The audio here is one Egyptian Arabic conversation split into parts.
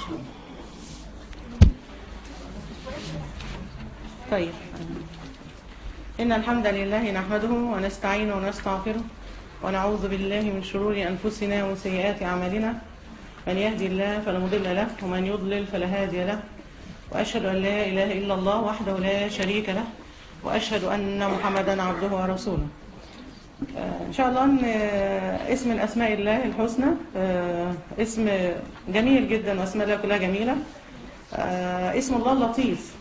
شاء الله طيب إن الحمد لله نحمده ونستعينه ونستغفره ونعوذ بالله من شرور أنفسنا ومن سيئات أعمالنا من يهدي الله فلا مضل له ومن يضلل فلا هادي له وأشهد أن لا إله إلا الله وحده لا شريك له وأشهد أن محمدا عبده ورسوله آه، إن شاء الله أن آه، اسم من أسماء الله الحسنى آه، اسم جميل جدا وأسماء الله كلها جميلة آه، اسم الله اللطيف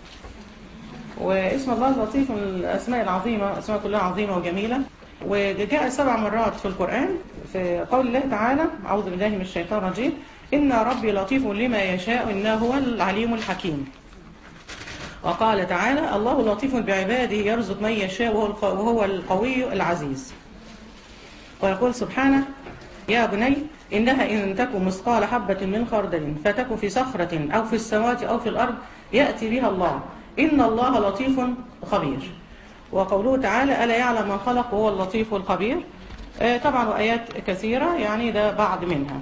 واسم الله اللطيف من الأسماء العظيمة أسماء كلها عظيمة وجميلة وجاء سبع مرات في القرآن في قول الله تعالى أعوذ بالله من الشيطان الرجيم إن ربي لطيف لما يشاء إنه هو العليم الحكيم وقال تعالى الله لطيف بعباده يرزق من يشاء وهو الق- وهو القوي العزيز ويقول سبحانه يا بني إنها إن تكن مثقال حبة من خردل فتكن في صخرة أو في السماوات أو في الأرض يأتي بها الله إن الله لطيف خبير وقوله تعالى ألا يعلم من خلق وهو اللطيف الخبير آه، طبعا وآيات كثيرة يعني ده بعض منها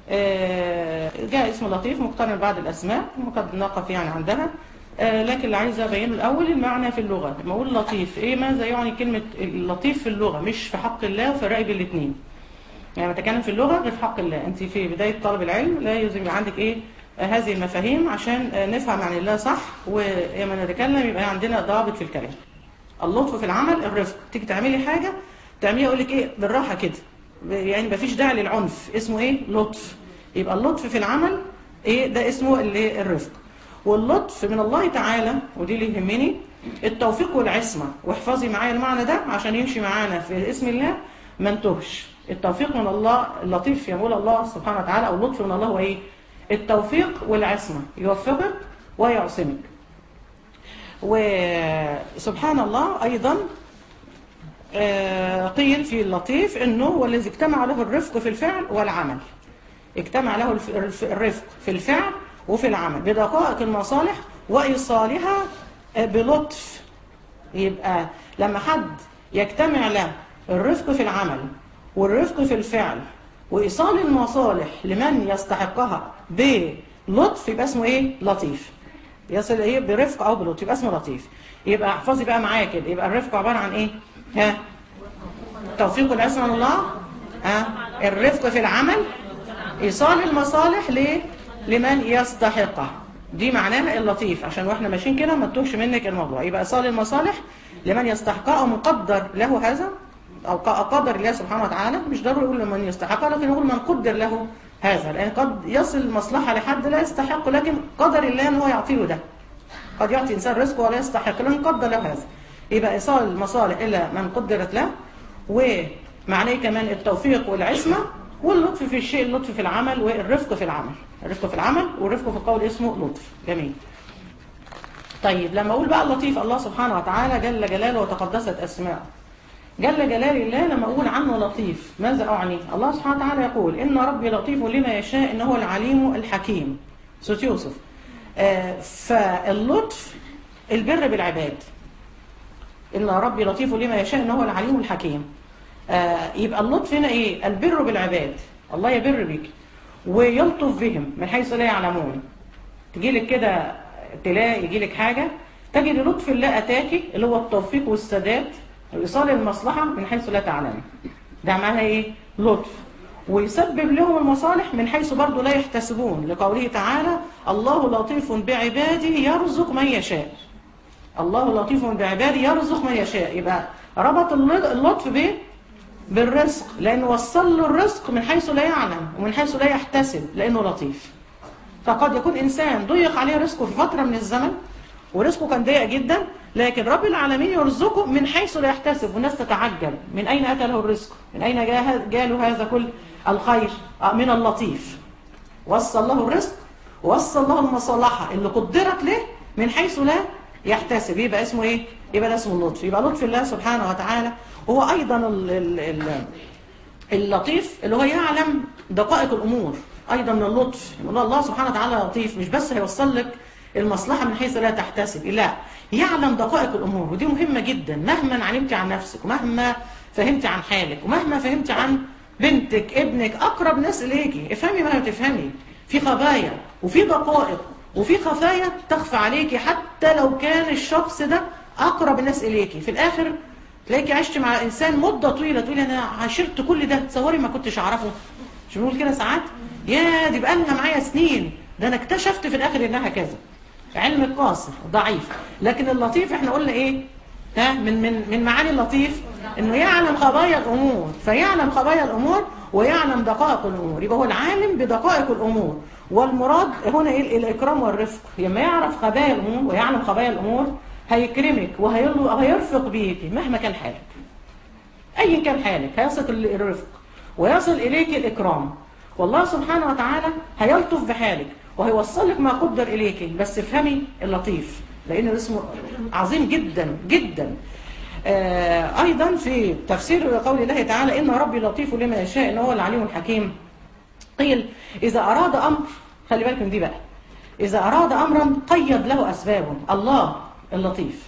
آه، جاء اسم لطيف مقترن بعض الأسماء وقد نقف يعني عندها آه، لكن اللي عايزه ابينه الاول المعنى في اللغه لما اقول لطيف ايه ماذا يعني كلمه اللطيف في اللغه مش في حق الله وفرق بين الاثنين يعني بتكلم في اللغه غير في حق الله انت في بدايه طلب العلم لا يلزم يبقى عندك ايه آه، هذه المفاهيم عشان آه، نفهم عن الله صح ولما نتكلم يبقى عندنا ضابط في الكلام اللطف في العمل الرفق تيجي تعملي حاجه تعمليها يقول لك ايه بالراحه كده يعني مفيش داعي للعنف اسمه ايه لطف يبقى اللطف في العمل ايه ده اسمه اللي الرفق واللطف من الله تعالى ودي اللي يهمني التوفيق والعصمه واحفظي معايا المعنى ده عشان يمشي معانا في اسم الله ما نتوهش التوفيق من الله اللطيف يقول الله سبحانه وتعالى او اللطف من الله هو ايه التوفيق والعصمه يوفقك ويعصمك وسبحان الله ايضا آه، قيل في اللطيف انه هو الذي اجتمع له الرفق في الفعل والعمل اجتمع له الف- الف- الرفق في الفعل وفي العمل بدقائق المصالح وإيصالها آه، بلطف يبقى لما حد يجتمع له الرفق في العمل والرفق في الفعل وإيصال المصالح لمن يستحقها بلطف يبقى اسمه ايه لطيف يصل ايه برفق او بلطف يبقى اسمه لطيف يبقى احفظي بقى معايا كده يبقى الرفق عبارة عن ايه ها توفيق العصمة من الله ها الرفق في العمل إيصال المصالح ل... لمن يستحقها دي معناها اللطيف عشان واحنا ماشيين كده ما تتوهش منك الموضوع يبقى إيصال المصالح لمن يستحقها أو مقدر له هذا أو ق- قدر الله سبحانه وتعالى مش ضروري يقول لمن يستحقها لكن يقول من قدر له هذا لأن قد يصل المصلحة لحد لا يستحق لكن قدر الله أن هو يعطيه ده قد يعطي إنسان رزقه ولا يستحق لأن قدر له هذا يبقى إيصال المصالح إلى من قدرت له ومعناه كمان التوفيق والعصمة واللطف في الشيء اللطف في العمل والرفق في العمل الرفق في العمل والرفق في القول اسمه لطف جميل طيب لما أقول بقى اللطيف الله سبحانه وتعالى جل جلاله وتقدست أسماءه جل جلال الله لما أقول عنه لطيف ماذا أعني الله سبحانه وتعالى يقول إن ربي لطيف لما يشاء إنه هو العليم الحكيم سورة يوسف آه فاللطف البر بالعباد إن ربي لطيف لما يشاء إنه هو العليم الحكيم آه يبقى اللطف هنا إيه البر بالعباد الله يبر بك ويلطف بهم من حيث لا يعلمون تجي لك كده تلاقي يجي لك حاجة تجد لطف الله أتاكي اللي هو التوفيق والسداد وإيصال المصلحة من حيث لا تعلم ده معناها إيه لطف ويسبب لهم المصالح من حيث برضه لا يحتسبون لقوله تعالى الله لطيف بعباده يرزق من يشاء الله لطيف بعباده يرزق من يشاء يبقى ربط الل- اللطف بايه بالرزق لانه وصل له الرزق من حيث لا يعلم ومن حيث لا يحتسب لانه لطيف فقد يكون انسان ضيق عليه رزقه في فتره من الزمن ورزقه كان ضيق جدا لكن رب العالمين يرزقه من حيث لا يحتسب والناس تتعجب من اين اتى له الرزق من اين جاء جاله هذا كل الخير آه، من اللطيف وصل له الرزق ووصل له المصالحة اللي قدرت له من حيث لا يحتسب يبقى اسمه ايه يبقى ده اسمه اللطف يبقى لطف الله سبحانه وتعالى وهو ايضا ال ال ال اللطيف اللي هو يعلم دقائق الامور ايضا من اللطف يقول الله سبحانه وتعالى لطيف مش بس هيوصل لك المصلحة من حيث لا تحتسب لا يعلم دقائق الامور ودي مهمة جدا مهما علمت عن نفسك ومهما فهمت عن حالك ومهما فهمت عن بنتك ابنك اقرب ناس اليكي افهمي ما تفهمي في خبايا وفي دقائق وفي خفايا تخفى عليكي حتى لو كان الشخص ده اقرب الناس اليكي في الاخر تلاقيكي عشت مع انسان مده طويله تقولي انا عاشرت كل ده تصوري ما كنتش اعرفه مش بنقول كده ساعات يا دي بقالها معايا سنين ده انا اكتشفت في الاخر انها كذا علم القاصر ضعيف لكن اللطيف احنا قلنا ايه ها من من من معاني اللطيف انه يعلم خبايا الامور فيعلم خبايا الامور ويعلم دقائق الامور يبقى هو العالم بدقائق الامور والمراد هنا ايه الاكرام والرفق لما يعرف خبايا الامور ويعلم خبايا الامور هيكرمك وهيرفق بيك مهما كان حالك ايا كان حالك هيصل الرفق ويصل اليك الاكرام والله سبحانه وتعالى هيلطف بحالك وهيوصل لك ما قدر اليك بس افهمي اللطيف لان اسمه عظيم جدا جدا آه ايضا في تفسير قول الله تعالى ان ربي لطيف لما يشاء ان هو العليم الحكيم قيل اذا اراد امر خلي بالك من دي بقى اذا اراد امرا قيد له اسبابه الله اللطيف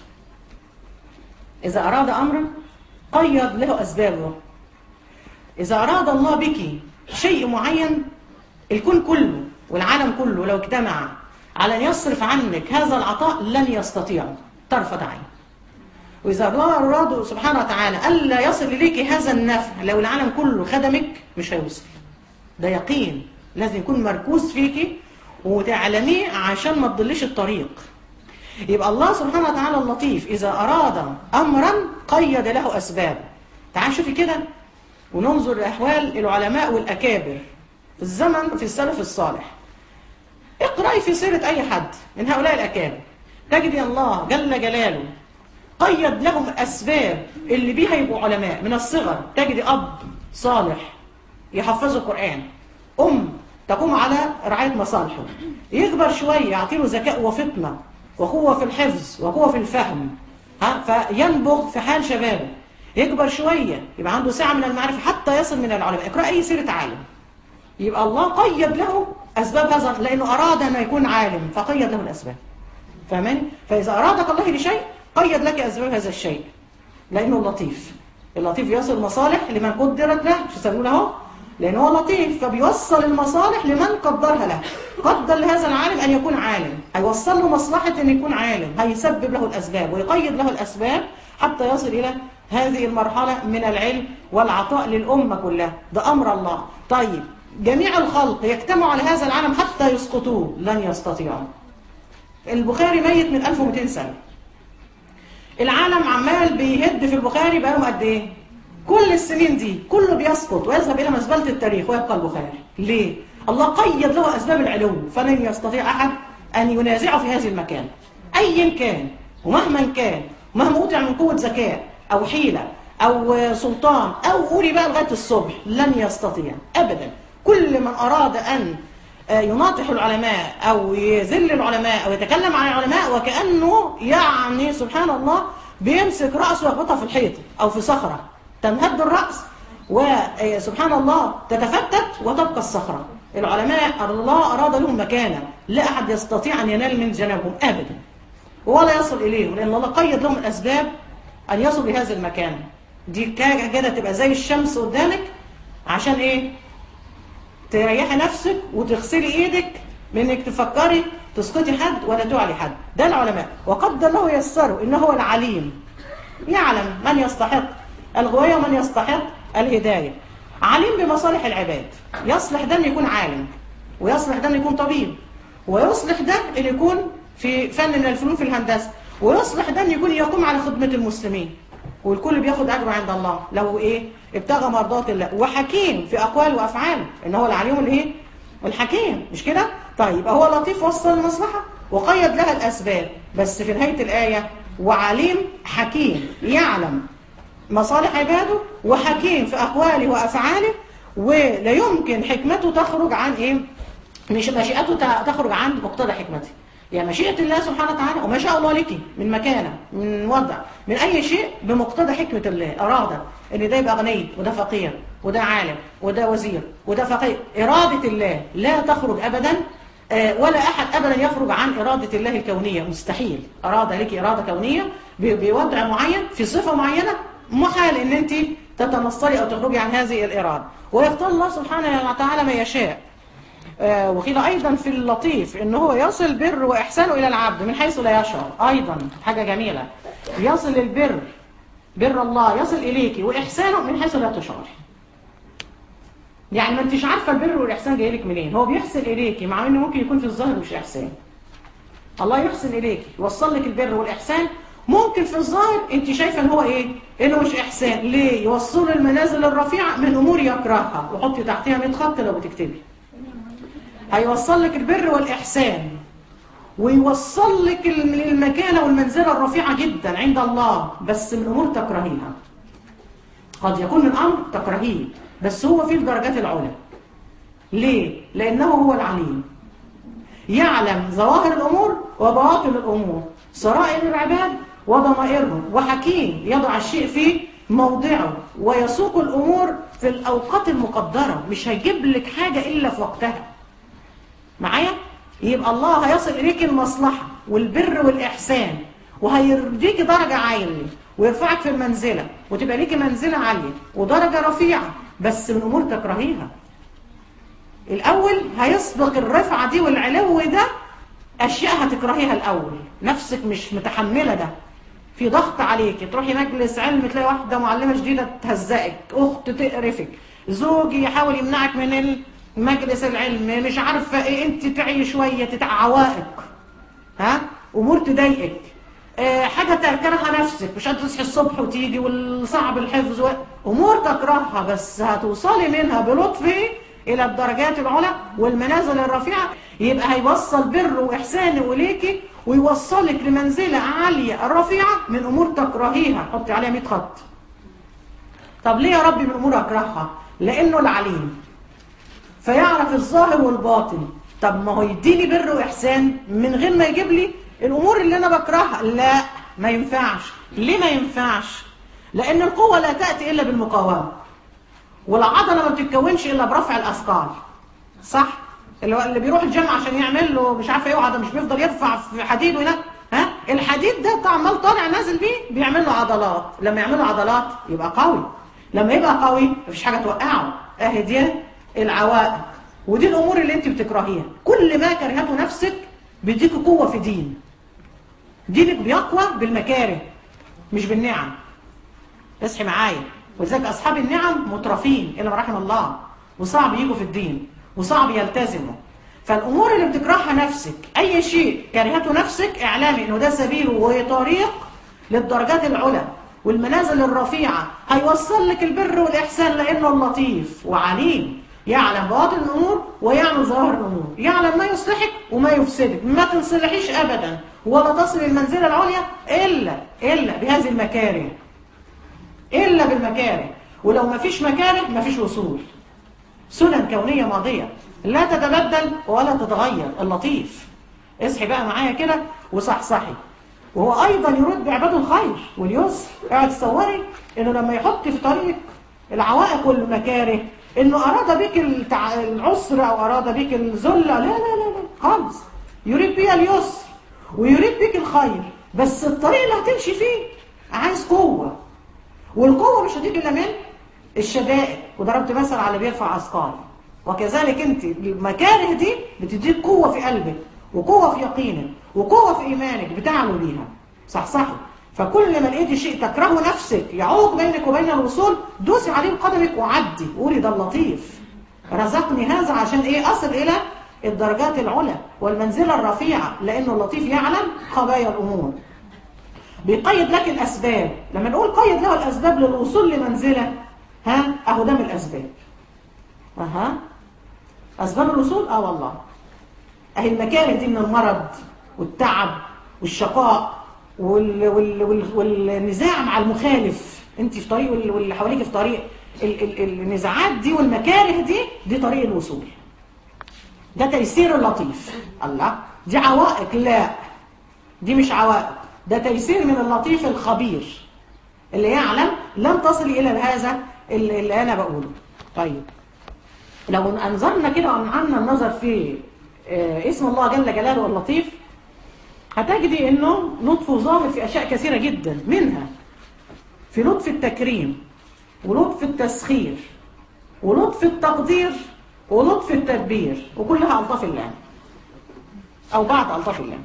اذا اراد امرا قيد له اسبابه اذا اراد الله بك شيء معين الكون كله والعالم كله لو اجتمع على أن يصرف عنك هذا العطاء لن يستطيعوا طرفة عين وإذا الله أراد سبحانه وتعالى ألا يصل إليك هذا النفع لو العالم كله خدمك مش هيوصل ده يقين لازم يكون مركوز فيك وتعلميه عشان ما تضلش الطريق يبقى الله سبحانه وتعالى اللطيف إذا أراد أمرا قيد له أسباب تعال شوفي كده وننظر لأحوال العلماء والأكابر في الزمن في السلف الصالح اقرأي في سيرة أي حد من هؤلاء الأكابر تجد الله جل جلاله قيد لهم أسباب اللي بيها يبقوا علماء من الصغر تجد أب صالح يحفظ القرآن أم تقوم على رعاية مصالحه يكبر شوية يعطيله ذكاء وفطنة وقوة في الحفظ وقوة في الفهم ها فينبغ في حال شبابه يكبر شوية يبقى عنده ساعة من المعرفة حتى يصل من العلماء اقرأ أي سيرة عالم يبقى الله قيد له أسباب هذا لأنه أراد أن يكون عالم فقيد له الأسباب فاهماني؟ فإذا أرادك الله لشيء قيد لك أسباب هذا الشيء لأنه لطيف اللطيف يصل المصالح لمن قدرت له مش يسمون اهو لأنه هو لطيف فبيوصل المصالح لمن قدرها له قدر لهذا العالم أن يكون عالم هيوصل له مصلحة أن يكون عالم هيسبب له الأسباب ويقيد له الأسباب حتى يصل إلى هذه المرحلة من العلم والعطاء للأمة كلها ده أمر الله طيب جميع الخلق يجتمعوا على هذا العالم حتى يسقطوه لن يستطيعوا البخاري ميت من 1200 سنة العالم عمال بيهد في البخاري بقالهم قد ايه كل السنين دي كله بيسقط ويذهب الى مزبله التاريخ ويبقى البخاري ليه الله قيد له اسباب العلو فلن يستطيع احد ان ينازعه في هذه المكان ايا كان ومهما كان مهما اوتي من قوه ذكاء او حيله او سلطان او قولي بقى لغايه الصبح لن يستطيع ابدا كل من اراد ان يناطح العلماء أو يذل العلماء أو يتكلم عن العلماء وكأنه يعني سبحان الله بيمسك رأسه ويخبطها في الحيط أو في صخرة تنهد الرأس وسبحان الله تتفتت وتبقى الصخرة العلماء الله أراد لهم مكانا لا أحد يستطيع أن ينال من جنابهم أبدا ولا يصل إليهم لأن الله قيد لهم الأسباب أن يصلوا لهذا المكان دي كده تبقى زي الشمس قدامك عشان إيه تريحي نفسك وتغسلي ايدك من انك تفكري تسقطي حد ولا تعلي حد ده العلماء وقد له يسره انه هو العليم يعلم من يستحق الغوايه ومن يستحق الهدايه عليم بمصالح العباد يصلح ده ان يكون عالم ويصلح ده ان يكون طبيب ويصلح ده ان يكون في فن من الفنون في الهندسه ويصلح ده ان يكون يقوم على خدمه المسلمين والكل بياخد اجره عند الله لو ايه ابتغى مرضات الله وحكيم في اقواله وافعاله ان هو العليم الايه الحكيم مش كده طيب هو لطيف وصل المصلحه وقيد لها الاسباب بس في نهايه الايه وعليم حكيم يعلم مصالح عباده وحكيم في اقواله وافعاله ولا يمكن حكمته تخرج عن ايه مش مشيئته تخرج عن مقتضى حكمته يعني مشيئة الله سبحانه وتعالى وما شاء الله لك من مكانة من وضع من أي شيء بمقتضى حكمة الله أراد أن ده يبقى غني وده فقير وده عالم وده وزير وده فقير إرادة الله لا تخرج أبدا ولا أحد أبدا يخرج عن إرادة الله الكونية مستحيل أراد لك إرادة كونية بوضع معين في صفة معينة محال أن أنت تتنصلي أو تخرجي عن هذه الإرادة ويختار الله سبحانه وتعالى ما يشاء آه، وقيل أيضا في اللطيف إن هو يصل بر وإحسانه إلى العبد من حيث لا يشعر أيضا حاجة جميلة يصل البر بر الله يصل إليك وإحسانه من حيث لا تشعر يعني ما انتش عارفة البر والإحسان جاي لك منين هو بيحسن إليكي مع إنه ممكن يكون في الظاهر مش إحسان الله يحسن إليك يوصل لك البر والإحسان ممكن في الظاهر انت شايفة ان هو ايه انه مش إحسان ليه يوصل المنازل الرفيعة من أمور يكرهها وحطي تحتها 100 خط لو بتكتبي هيوصل لك البر والإحسان ويوصل لك الم- المكانة والمنزلة الرفيعة جدا عند الله بس من أمور تكرهيها قد يكون من أمر تكرهيه بس هو في الدرجات العلى ليه؟ لأنه هو العليم يعلم ظواهر الأمور وبواطن الأمور سرائر العباد وضمائرهم وحكيم يضع الشيء في موضعه ويسوق الأمور في الأوقات المقدرة مش هيجيب لك حاجة إلا في وقتها معايا يبقى الله هيصل إليك المصلحة والبر والإحسان وهيرضيك درجة عالية ويرفعك في المنزلة وتبقى ليكي منزلة عالية ودرجة رفيعة بس من أمور تكرهيها الأول هيسبق الرفعة دي والعلو ده أشياء هتكرهيها الأول نفسك مش متحملة ده في ضغط عليك تروحي مجلس علم تلاقي واحدة معلمة جديدة تهزقك أخت تقرفك زوج يحاول يمنعك من مجلس العلم مش عارفة ايه انت تعي شوية تتع عوائق ها امور تضايقك آه، حاجة تكرهها نفسك مش قادرة تصحي الصبح وتيجي والصعب الحفظ و... امور تكرهها بس هتوصلي منها بلطف إيه؟ الى الدرجات العلى والمنازل الرفيعة يبقى هيوصل بر واحسان اليكي ويوصلك لمنزلة عالية الرفيعة من امور تكرهيها حطي عليها 100 خط طب ليه يا ربي من امور اكرهها لانه العليم فيعرف الظاهر والباطن طب ما هو يديني بر واحسان من غير ما يجيب لي الامور اللي انا بكرهها لا ما ينفعش ليه ما ينفعش لان القوه لا تاتي الا بالمقاومه والعضله ما بتتكونش الا برفع الاثقال صح اللي هو اللي بيروح الجيم عشان يعمل له مش عارفه ايه وعضله مش بيفضل يرفع في حديد وهنا ها الحديد ده بتاع عمال طالع نازل بيه بيعمل له عضلات لما يعمل له عضلات يبقى قوي لما يبقى قوي مفيش حاجه توقعه اهي دي العوائق ودي الامور اللي انت بتكرهيها كل ما كرهته نفسك بيديك قوه في دين دينك بيقوى بالمكاره مش بالنعم اصحي معايا ولذلك اصحاب النعم مترفين الا ما رحم الله وصعب يجوا في الدين وصعب يلتزموا فالامور اللي بتكرهها نفسك اي شيء كرهته نفسك اعلامي انه ده سبيل وطريق للدرجات العلى والمنازل الرفيعه هيوصل لك البر والاحسان لانه اللطيف وعليم يعلم بواطن الامور ويعلم ظواهر الامور يعلم ما يصلحك وما يفسدك ما تنصلحيش ابدا ولا تصل المنزله العليا الا الا بهذه المكاره الا بالمكاره ولو ما فيش مكاره ما فيش وصول سنن كونيه ماضيه لا تتبدل ولا تتغير اللطيف اصحي بقى معايا كده وصحصحي وهو ايضا يرد بعباده الخير واليسر اقعد تصوري انه لما يحط في طريق العوائق والمكاره انه اراد بك التع... العسر او اراد بك الذله لا لا لا لا خالص يريد بك اليسر ويريد بك الخير بس الطريق اللي هتمشي فيه عايز قوه والقوه مش هتيجي الا من الشدائد وضربت مثل على اللي بيرفع اثقال وكذلك انت المكاره دي بتديك قوه في قلبك وقوه في يقينك وقوه في ايمانك بتعلو بيها صح صح فكل ما لقيتي شيء تكرهه نفسك يعوق بينك وبين الوصول دوسي عليه بقدمك وعدي قولي ده اللطيف رزقني هذا عشان ايه اصل الى الدرجات العلى والمنزله الرفيعه لانه اللطيف يعلم خبايا الامور بيقيد لك الاسباب لما نقول قيد له الاسباب للوصول لمنزله ها اهو ده من الاسباب اها اسباب الوصول اه والله اهي المكاره دي من المرض والتعب والشقاء وال وال وال والنزاع مع المخالف انت في طريق وال- واللي حواليك في طريق ال ال النزاعات دي والمكاره دي دي طريق الوصول ده تيسير اللطيف الله دي عوائق لا دي مش عوائق ده تيسير من اللطيف الخبير اللي يعلم لن تصلي الى هذا اللي اللي انا بقوله طيب لو انظرنا كده وعملنا النظر في آه، اسم الله جل جلاله اللطيف هتجدي انه لطفه ظاهر في اشياء كثيره جدا منها في لطف التكريم ولطف التسخير ولطف التقدير ولطف التدبير وكلها ألطاف الله أو بعض ألطاف الله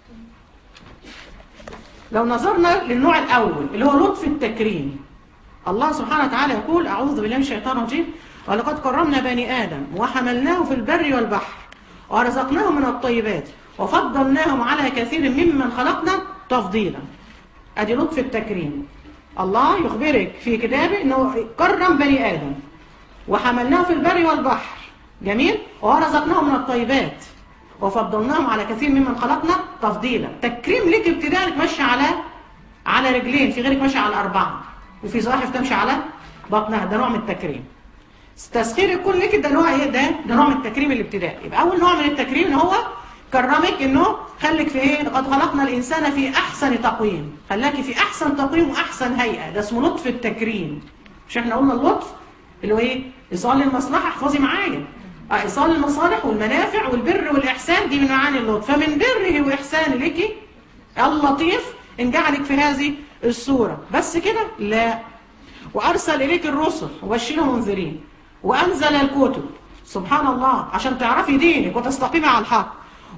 لو نظرنا للنوع الأول اللي هو لطف التكريم الله سبحانه وتعالى يقول أعوذ بالله من الشيطان الرجيم ولقد كرمنا بني آدم وحملناه في البر والبحر ورزقناهم من الطيبات وفضلناهم على كثير ممن خلقنا تفضيلا ادي لطف التكريم الله يخبرك في كتابه انه كرم بني ادم وحملناه في البر والبحر جميل ورزقناهم من الطيبات وفضلناهم على كثير ممن خلقنا تفضيلا تكريم لك ابتداء ماشي على على رجلين في غيرك ماشي على اربعه وفي زواحف تمشي على بطنها ده نوع من التكريم تسخير يكون لك ده نوع ايه ده ده نوع من التكريم الابتدائي يبقى اول نوع من التكريم ان هو كرمك انه خليك في ايه لقد خلقنا الانسان في احسن تقويم خلاكي في احسن تقويم واحسن هيئه ده اسمه لطف التكريم مش احنا قلنا اللطف اللي هو ايه ايصال المصلحه احفظي معايا اه ايصال المصالح والمنافع والبر والاحسان دي من معاني اللطف فمن بره واحسان لك اللطيف ان جعلك في هذه الصوره بس كده لا وارسل اليك الرسل وبشرهم منذرين وانزل الكتب سبحان الله عشان تعرفي دينك وتستقيمي على الحق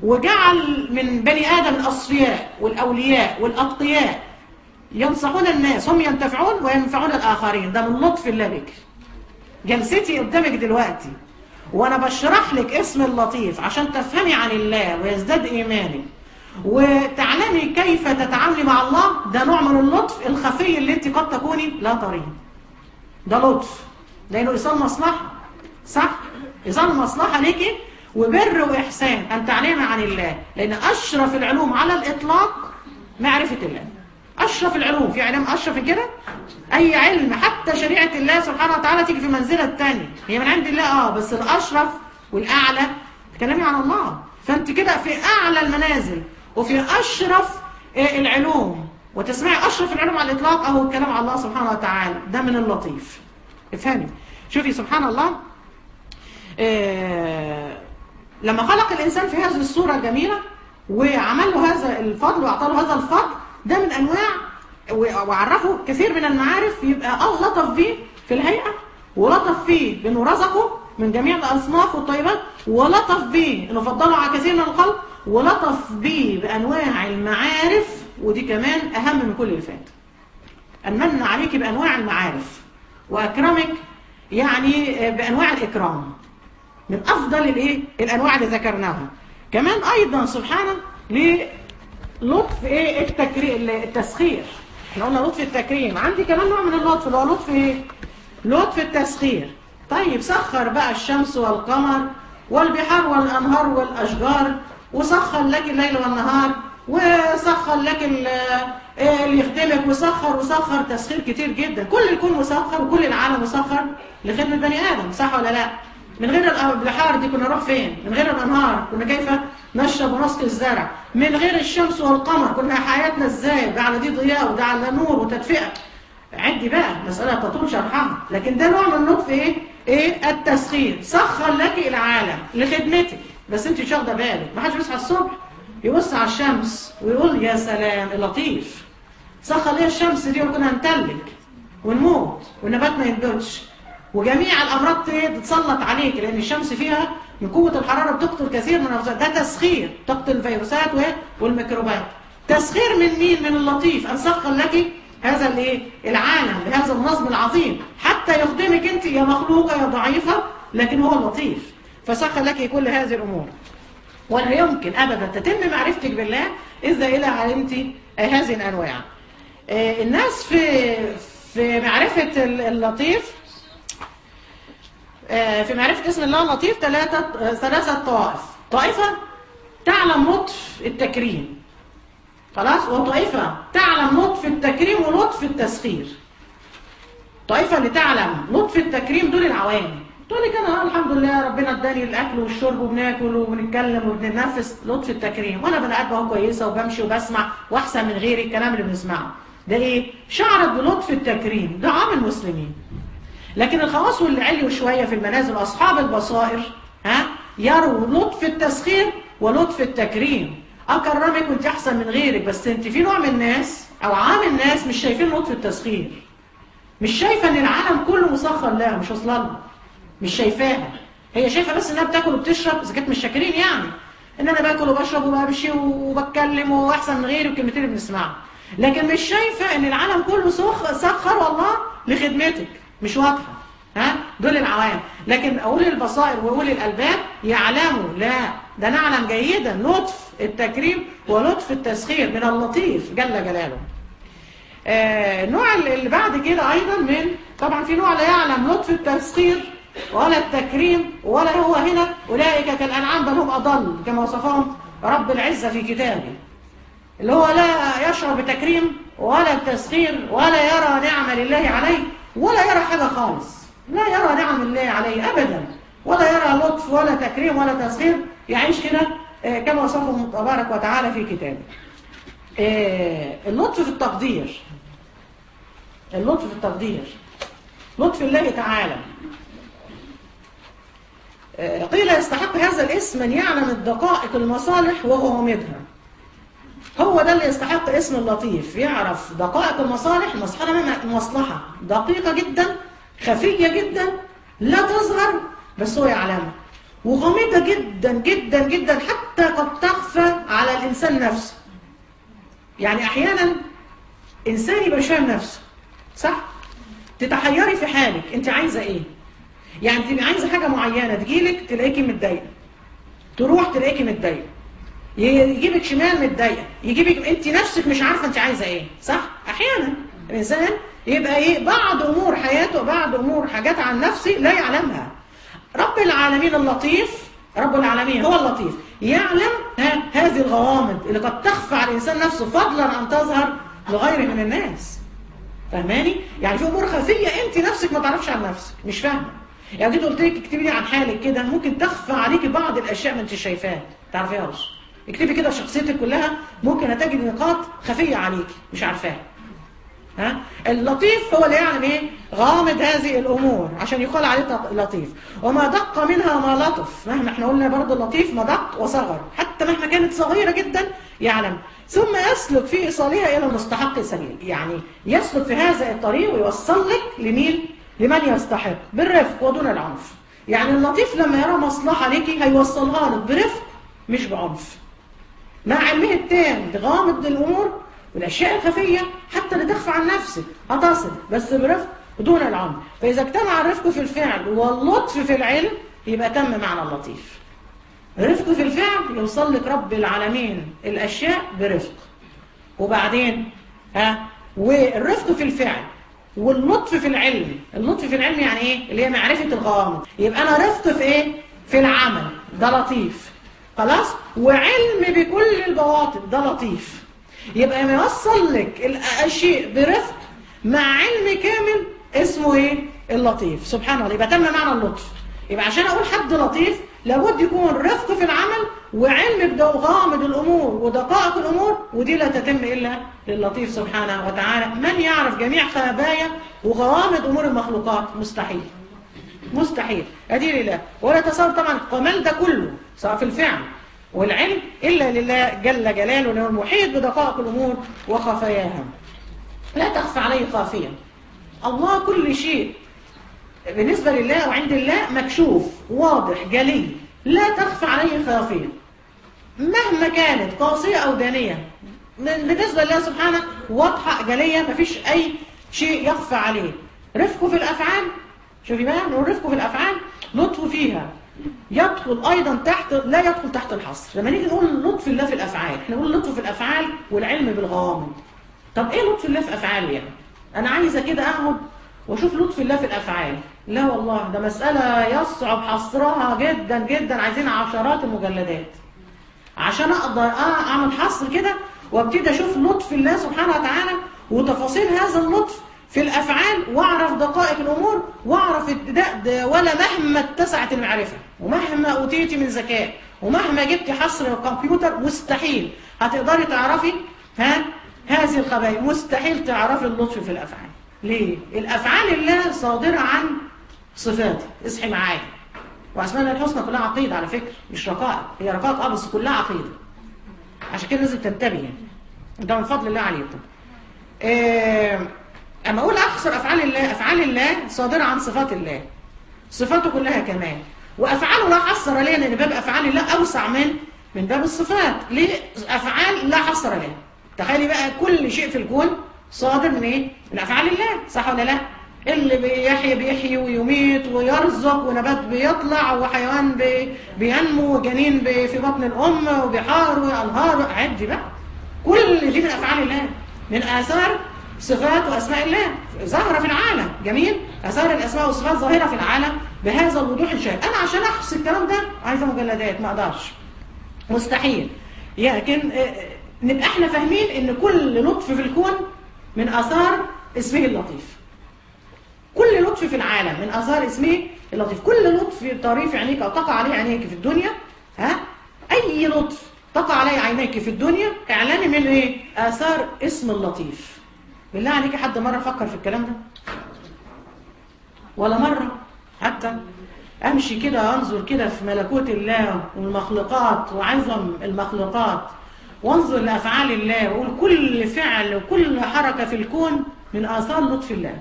وجعل من بني آدم الأصفياء والأولياء والأتقياء ينصحون الناس هم ينتفعون وينفعون الآخرين ده من لطف الله بك جلستي قدامك دلوقتي وأنا بشرح لك اسم اللطيف عشان تفهمي عن الله ويزداد إيمانك وتعلمي كيف تتعاملي مع الله ده نوع من اللطف الخفي اللي انت قد تكوني لا ترين ده لطف لأنه إيصال مصلحة صح؟ إيصال مصلحة ليكي وبر وإحسان أن تعلم عن الله لأن أشرف العلوم على الإطلاق معرفة الله أشرف العلوم في علم أشرف كده أي علم حتى شريعة الله سبحانه وتعالى تيجي في منزلة الثانية هي من عند الله آه بس الأشرف والأعلى كلامي عن الله فأنت كده في أعلى المنازل وفي أشرف العلوم وتسمعي أشرف العلوم على الإطلاق أهو الكلام على الله سبحانه وتعالى ده من اللطيف افهمي شوفي سبحان الله آه لما خلق الإنسان في هذه الصورة الجميلة وعمل له هذا الفضل وأعطى له هذا الفضل ده من أنواع وعرفه كثير من المعارف يبقى الله لطف فيه في الهيئة ولطف فيه بأنه رزقه من جميع الأصناف والطيبات ولطف بيه أنه فضله على كثير من الخلق ولطف بيه بأنواع المعارف ودي كمان أهم من كل اللي فات أنمن عليك بأنواع المعارف وأكرمك يعني بأنواع الإكرام من أفضل الإيه؟ الأنواع اللي ذكرناها كمان أيضا سبحانه للطف إيه التكريم التسخير احنا قلنا لطف التكريم عندي كمان نوع من اللطف اللي هو لطف إيه؟ لطف التسخير طيب سخر بقى الشمس والقمر والبحار والأنهار والأشجار وسخر لك الليل والنهار وسخر لك اللي يخدمك وسخر وسخر تسخير كتير جدا كل الكون مسخر وكل العالم مسخر لخدمة بني آدم صح ولا لا من غير البحار دي كنا نروح فين من غير الأنهار كنا كيف نشرب ونسقي الزرع من غير الشمس والقمر كنا حياتنا ازاي ده على دي ضياء وده على نور وتدفئة عدي بقى مسألة تطول شرحها لكن ده نوع من لطف ايه ايه التسخير سخر لك العالم لخدمتك بس انت مش واخده بالك ما حدش بيصحى الصبح يبص على الشمس ويقول يا سلام اللطيف سخر ليه الشمس دي وكنا هنتلج ونموت والنبات ما ينبتش وجميع الامراض تتسلط عليك لان الشمس فيها من قوه الحراره بتقتل كثير من الفيروسات ده تسخير تقتل الفيروسات والميكروبات تسخير من مين من اللطيف ان سخر لك هذا الايه العالم بهذا النظم العظيم حتى يخدمك انت يا مخلوقه يا ضعيفه لكن هو اللطيف فسخر لك كل هذه الامور ولا يمكن ابدا تتم معرفتك بالله اذا الى علمت هذه الانواع الناس في في معرفه اللطيف في معرفة اسم الله اللطيف ثلاثة ثلاثة طوائف طائفة تعلم لطف التكريم خلاص وطائفة تعلم لطف التكريم ولطف التسخير طائفة اللي تعلم لطف التكريم دول العوام تقول لك انا الحمد لله ربنا اداني الاكل والشرب وبناكل وبنتكلم وبنتنفس لطف التكريم وانا بني ادم اهو كويسه وبمشي وبسمع واحسن من غيري الكلام اللي بنسمعه ده ايه شعرت بلطف التكريم ده عام المسلمين لكن الخواص واللي عليوا شويه في المنازل اصحاب البصائر ها يروا لطف التسخير ولطف التكريم اكرمك وانت احسن من غيرك بس انت في نوع من الناس او عام الناس مش شايفين لطف التسخير مش شايفه ان العالم كله مسخر لها مش واصله لها مش شايفاها هي شايفه بس انها بتاكل وبتشرب اذا كانت مش شاكرين يعني ان انا باكل وبشرب وبمشي وبتكلم واحسن من غيري والكلمتين اللي بنسمعهم لكن مش شايفه ان العالم كله سخ سخر والله لخدمتك مش واضحه ها دول العوام لكن اولي البصائر واولي الالباب يعلموا لا ده نعلم جيدا لطف التكريم ولطف التسخير من اللطيف جل جلاله آه النوع اللي بعد كده ايضا من طبعا في نوع لا يعلم لطف التسخير ولا التكريم ولا هو هنا اولئك كالانعام بل هم اضل كما وصفهم رب العزه في كتابه اللي هو لا يشعر بتكريم ولا بتسخير ولا يرى نعم لله عليه ولا يرى حاجه خالص لا يرى نعم الله عليه ابدا ولا يرى لطف ولا تكريم ولا تسخير يعيش كده آه كما وصفه تبارك وتعالى في كتابه آه اللطف في التقدير اللطف في التقدير لطف الله تعالى قيل يستحق هذا الاسم من يعلم الدقائق المصالح وغوامضها هو ده اللي يستحق اسم اللطيف يعرف دقائق المصالح مصلحة دقيقة جدا خفية جدا لا تظهر بس هو يعلمها وغامضة جدا جدا جدا حتى قد تخفى على الإنسان نفسه يعني أحيانا إنسان يبقى مش فاهم نفسه صح؟ تتحيري في حالك أنت عايزة إيه؟ يعني تبقي عايزه حاجه معينه تجيلك تلاقيكي متضايقه تروح تلاقيكي متضايقه يجيبك شمال متضايقه يجيبك انت نفسك مش عارفه انت عايزه ايه صح احيانا الانسان يبقى ايه بعض امور حياته بعض امور حاجات عن نفسه لا يعلمها رب العالمين اللطيف رب العالمين هو اللطيف يعلم ها هذه الغوامض اللي قد تخفى على الانسان نفسه فضلا ان تظهر لغيره من الناس فاهماني يعني في امور خفيه انت نفسك ما تعرفش عن نفسك مش فاهمه يعني جيت قلت لك اكتبي لي عن حالك كده ممكن تخفى عليكي بعض الاشياء ما انت شايفاها تعرفيهاش اكتبي كده شخصيتك كلها ممكن هتجد نقاط خفيه عليكي مش عارفاها ها اللطيف هو اللي يعلم ايه غامض هذه الامور عشان يقال عليه لطيف وما دق منها ما لطف مهما احنا قلنا برضه اللطيف ما دق وصغر حتى مهما كانت صغيره جدا يعلم ثم يسلك في ايصالها الى المستحق سبيل يعني يسلك في هذا الطريق ويوصل لك لمين لمن يستحق بالرفق ودون العنف يعني اللطيف لما يرى مصلحة ليكي هيوصلها لك برفق مش بعنف مع علمه التام بغامض الأمور والأشياء الخفية حتى اللي تخفى عن نفسك هتصل بس برفق ودون العنف فإذا اجتمع الرفق في الفعل واللطف في العلم يبقى تم معنى اللطيف رفق في الفعل يوصل لك رب العالمين الأشياء برفق وبعدين ها والرفق في الفعل واللطف في العلم اللطف في العلم يعني ايه اللي هي معرفة الغوامض يبقى انا رفق في ايه في العمل ده لطيف خلاص وعلم بكل البواطن ده لطيف يبقى ما يوصل لك الشيء برفق مع علم كامل اسمه ايه اللطيف سبحان الله يبقى تم معنى اللطف يبقى عشان اقول حد لطيف لابد يكون رفق في العمل وعلم بغامض الامور ودقائق الامور ودي لا تتم الا للطيف سبحانه وتعالى من يعرف جميع خبايا وغوامض امور المخلوقات مستحيل مستحيل ادي لله ولا تصور طبعا الكمال ده كله سواء في الفعل والعلم الا لله جل جلاله انه المحيط بدقائق الامور وخفاياها لا تخفى عليه خافيا الله كل شيء بالنسبة لله وعند الله مكشوف واضح جلي لا تخفى عليه خافية مهما كانت قاسية أو دانية بالنسبة لله سبحانه واضحة جلية مفيش أي شيء يخفى عليه رفقه في الأفعال شوفي بقى نقول رفقه في الأفعال لطفه فيها يدخل أيضا تحت لا يدخل تحت الحصر لما نيجي نقول لطف الله في الأفعال احنا نقول لطف في الأفعال والعلم بالغوامض طب إيه لطف الله في أفعال يعني أنا عايزة كده أقعد واشوف لطف الله في الافعال لا والله ده مسألة يصعب حصرها جدا جدا عايزين عشرات المجلدات عشان اقدر اعمل حصر كده وابتدي اشوف لطف الله سبحانه وتعالى وتفاصيل هذا اللطف في الافعال واعرف دقائق الامور واعرف ابتداء ولا مهما اتسعت المعرفه ومهما اوتيتي من ذكاء ومهما جبتي حصر الكمبيوتر مستحيل هتقدري تعرفي ها هذه الخبايا مستحيل تعرفي اللطف في الافعال ليه؟ الأفعال الله صادرة عن صفاته اصحي معايا وأسماء الله الحسنى كلها عقيدة على فكرة مش رقائق هي رقائق اه بس كلها عقيدة عشان كده لازم تنتبهي ده من فضل الله عليكم آه أما أقول أخسر أفعال الله أفعال الله صادرة عن صفات الله صفاته كلها كمال وافعاله لا حصر لها لان باب افعال الله اوسع من من باب الصفات ليه افعال لا حصر لها تخيلي بقى كل شيء في الكون صادر من ايه من افعال الله صح ولا لا اللي بيحيي بيحيي ويميت ويرزق ونبات بيطلع وحيوان بي بينمو وجنين بي في بطن الام وبحار وانهار عدي بقى كل دي من افعال الله من اثار صفات واسماء الله ظاهره في العالم جميل اثار الاسماء والصفات ظاهره في العالم بهذا الوضوح الشائع انا عشان احصي الكلام ده عايزه مجلدات ما اقدرش مستحيل لكن نبقى احنا فاهمين ان كل لطف في الكون من اثار اسمه اللطيف كل لطف في العالم من اثار اسمه اللطيف كل لطف طريف عينيك او تقع عليه عينيك في الدنيا ها اي لطف تقع عليه عينيك في الدنيا اعلان من ايه اثار اسم اللطيف بالله عليك حد مره فكر في الكلام ده ولا مره حتى امشي كده انظر كده في ملكوت الله والمخلوقات وعظم المخلوقات وانظر لافعال الله واقول كل فعل وكل حركه في الكون من اثار لطف الله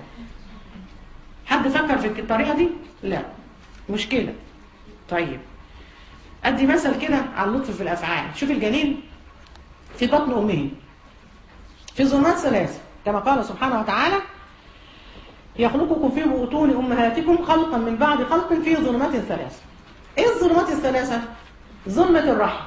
حد فكر في الطريقه دي لا مشكله طيب ادي مثل كده على اللطف في الافعال شوف الجنين في بطن امه في ظلمات ثلاثه كما قال سبحانه وتعالى يخلقكم في بطون امهاتكم خلقا من بعد خلق في ظلمات ثلاثه ايه الظلمات الثلاثه ظلمه الرحم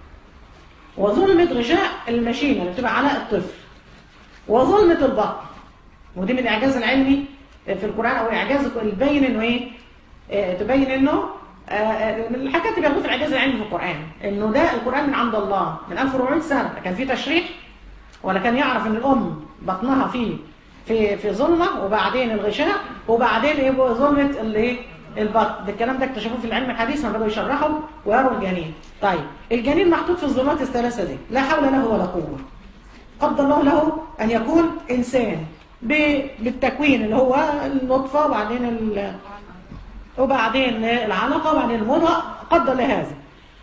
وظلمه غشاء المشيمه اللي بتبقى على الطفل وظلمه البطن ودي من الاعجاز العلمي في القرآن أو إعجاز البين إنه إيه آه تبين إنه آه من الحاجات اللي بياخدوها في الإعجاز العلمي في القرآن إنه ده القرآن من عند الله من 1400 سنة كان في تشريح ولا كان يعرف إن الأم بطنها في في في ظلمة وبعدين الغشاء وبعدين إيه ظلمة اللي البطن ده الكلام ده اكتشفوه في العلم الحديث لما بدأوا يشرحوا ويروا الجنين طيب الجنين محطوط في الظلمات الثلاثة دي لا حول له ولا قوة قدر الله له أن يكون إنسان بالتكوين اللي هو النطفة وبعدين ال... وبعدين العلقة وبعدين المضغة قدر لهذا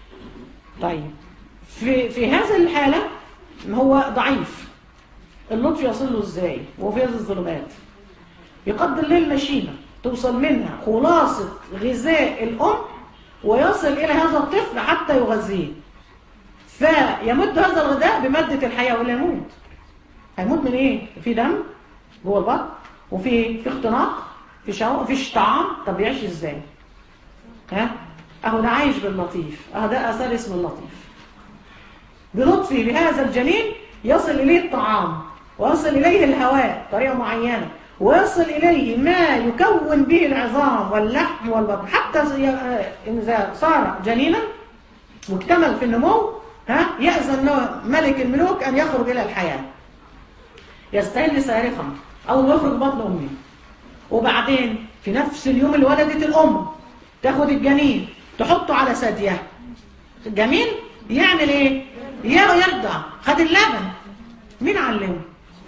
طيب في في هذه الحالة هو ضعيف اللطف يصل له ازاي وفي هذه الظلمات يقدر له المشيمة توصل منها خلاصة غذاء الأم ويصل إلى هذا الطفل حتى يغذيه فيمد هذا الغذاء بمادة الحياة ولا يموت هيموت من ايه؟ في دم جوه البطن وفي في اختناق في شو فيش طعام طب يعيش ازاي ها اهو ده عايش باللطيف اهو ده اثار اسم اللطيف بلطفه بهذا الجنين يصل اليه الطعام ويصل اليه الهواء بطريقه معينه ويصل اليه ما يكون به العظام واللحم والبطن حتى اذا صار جنينا واكتمل في النمو ها يأذن له ملك الملوك ان يخرج الى الحياه يستهل سارقا أو يخرج بطن أمه وبعدين في نفس اليوم اللي ولدت الأم تاخد الجنين تحطه على ثديها جميل يعمل ايه يرضع خد اللبن مين علمه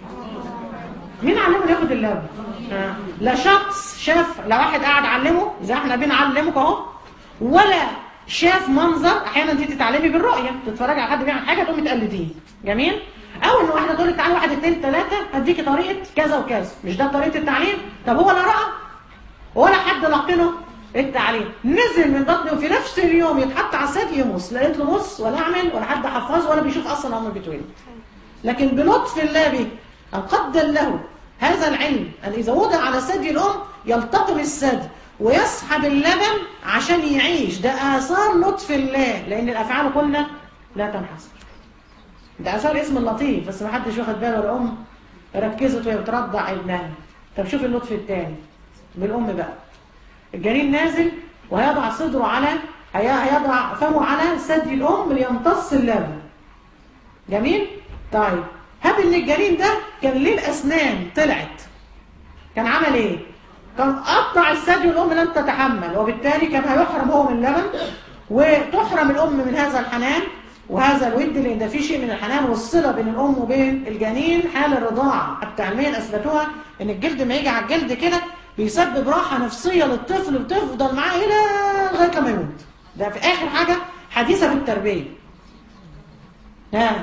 مين علمه ياخد اللبن آه. لا شخص شاف لا واحد قاعد علمه زي احنا بنعلمك اهو ولا شاف منظر احيانا انت تتعلمي بالرؤيه تتفرجي على حد بيعمل حاجه تقومي تقلديه جميل او ان واحده تقول لك تعالي واحد اثنين ثلاثه هديكي طريقه كذا وكذا مش ده طريقه التعليم طب هو لا راى ولا حد لقنه التعليم نزل من بطنه في نفس اليوم يتحط على الثدي يمص لا له مص ولا اعمل ولا حد حفظه ولا بيشوف اصلا هم بيتولد لكن بلطف الله به ان قدر له هذا العلم ان اذا وضع على ثدي الام يلتقم الثدي ويسحب اللبن عشان يعيش ده آثار لطف الله لأن الأفعال قلنا لا تنحصر ده آثار اسم اللطيف بس ما حدش واخد باله الأم ركزت وهي بترضع ابنها طب شوف اللطف الثاني بالأم بقى الجنين نازل وهيضع صدره على هيضع فمه على ثدي الأم ليمتص اللبن جميل؟ طيب هب ان الجنين ده كان ليه الأسنان طلعت كان عمل ايه؟ كان قطع الثدي الأم لم تتحمل وبالتالي كان هيحرم هو من اللبن وتحرم الأم من هذا الحنان وهذا الود لأن ده في شيء من الحنان والصلة بين الأم وبين الجنين حال الرضاعة حتى علميا أثبتوها إن الجلد ما يجي على الجلد كده بيسبب راحة نفسية للطفل بتفضل معاه إلى لغاية ما يموت ده في آخر حاجة حديثة في التربية ها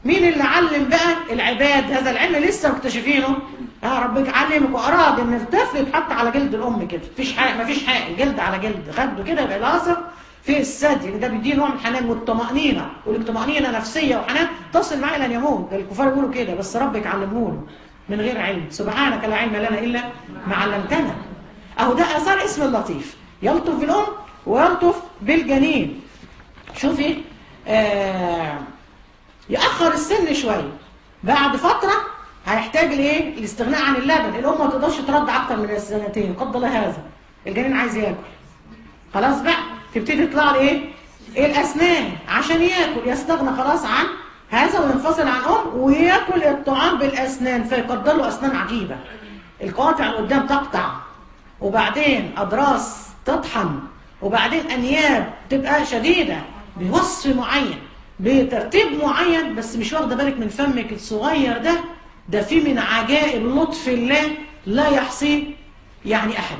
مين اللي علم بقى العباد هذا العلم لسه مكتشفينه اه ربك علمك واراد ان الطفل يتحط على جلد الام كده مفيش حاجه مفيش حاجه جلد على جلد خده كده يبقى لاصق في الثدي ده بيديه نوع من الحنان والطمانينه والطمانينه نفسيه وحنان تصل معاه الى ان يموت الكفار يقولوا كده بس ربك علمه له من غير علم سبحانك لا علم لنا الا ما علمتنا اهو ده اثار اسم اللطيف يلطف بالام ويلطف بالجنين شوفي آه يأخر السن شوية بعد فترة هيحتاج لايه الاستغناء عن اللبن الام ما تقدرش ترضع اكتر من السنتين قد الله هذا الجنين عايز ياكل خلاص بقى تبتدي تطلع له ايه الاسنان عشان ياكل يستغنى خلاص عن هذا وينفصل عن ام وياكل الطعام بالاسنان فيقدر له اسنان عجيبه القواطع اللي قدام تقطع وبعدين اضراس تطحن وبعدين انياب تبقى شديده بوصف معين بترتيب معين بس مش واخده بالك من فمك الصغير ده ده في من عجائب لطف الله لا يحصيه يعني احد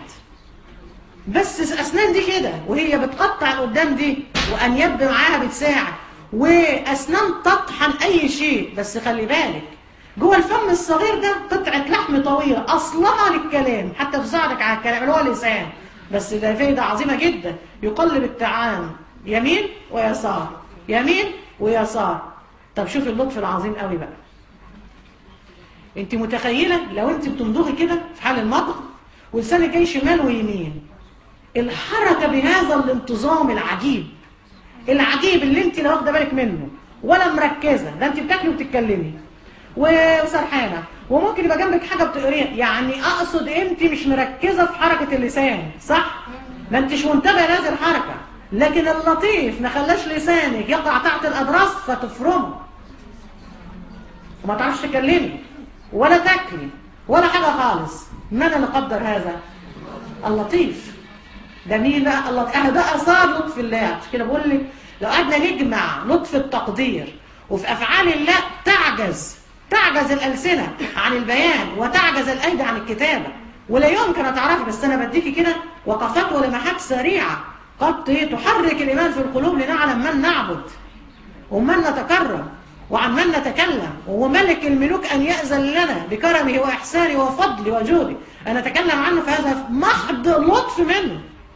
بس اسنان دي كده وهي بتقطع قدام دي وانياب معاها بتساعد واسنان تطحن اي شيء بس خلي بالك جوه الفم الصغير ده قطعه لحم طويله اصلها للكلام حتى تساعدك على الكلام اللي هو اللسان بس ده فايده عظيمه جدا يقلب الطعام يمين ويسار يمين ويسار طب شوف اللطف العظيم قوي بقى انت متخيله لو انت بتمضغي كده في حال المضغ ولسانك جاي شمال ويمين الحركه بهذا الانتظام العجيب العجيب اللي انت لا واخده بالك منه ولا مركزه ده انت بتاكلي وبتتكلمي وسرحانه وممكن يبقى جنبك حاجه بتقريها يعني اقصد انت مش مركزه في حركه اللسان صح ما انتش منتبهه لهذه الحركه لكن اللطيف ما خلاش لسانك يقع تحت الاضراس فتفرمه وما تعرفش تكلمي ولا تاكلي ولا حاجه خالص من اللي قدر هذا اللطيف ده مين بقى الله اه ده اثار لطف الله عشان كده بقول لك لو قعدنا نجمع لطف التقدير وفي افعال الله تعجز تعجز الالسنه عن البيان وتعجز الايدي عن الكتابه ولا يمكن هتعرفي بس انا بديكي كده وقفات ولمحات سريعه قد تحرك الايمان في القلوب لنعلم من نعبد ومن نتكرم وعن من نتكلم وهو ملك الملوك أن يأذن لنا بكرمه وإحسانه وفضله وجوده أن نتكلم عنه فهذا محض لطف منه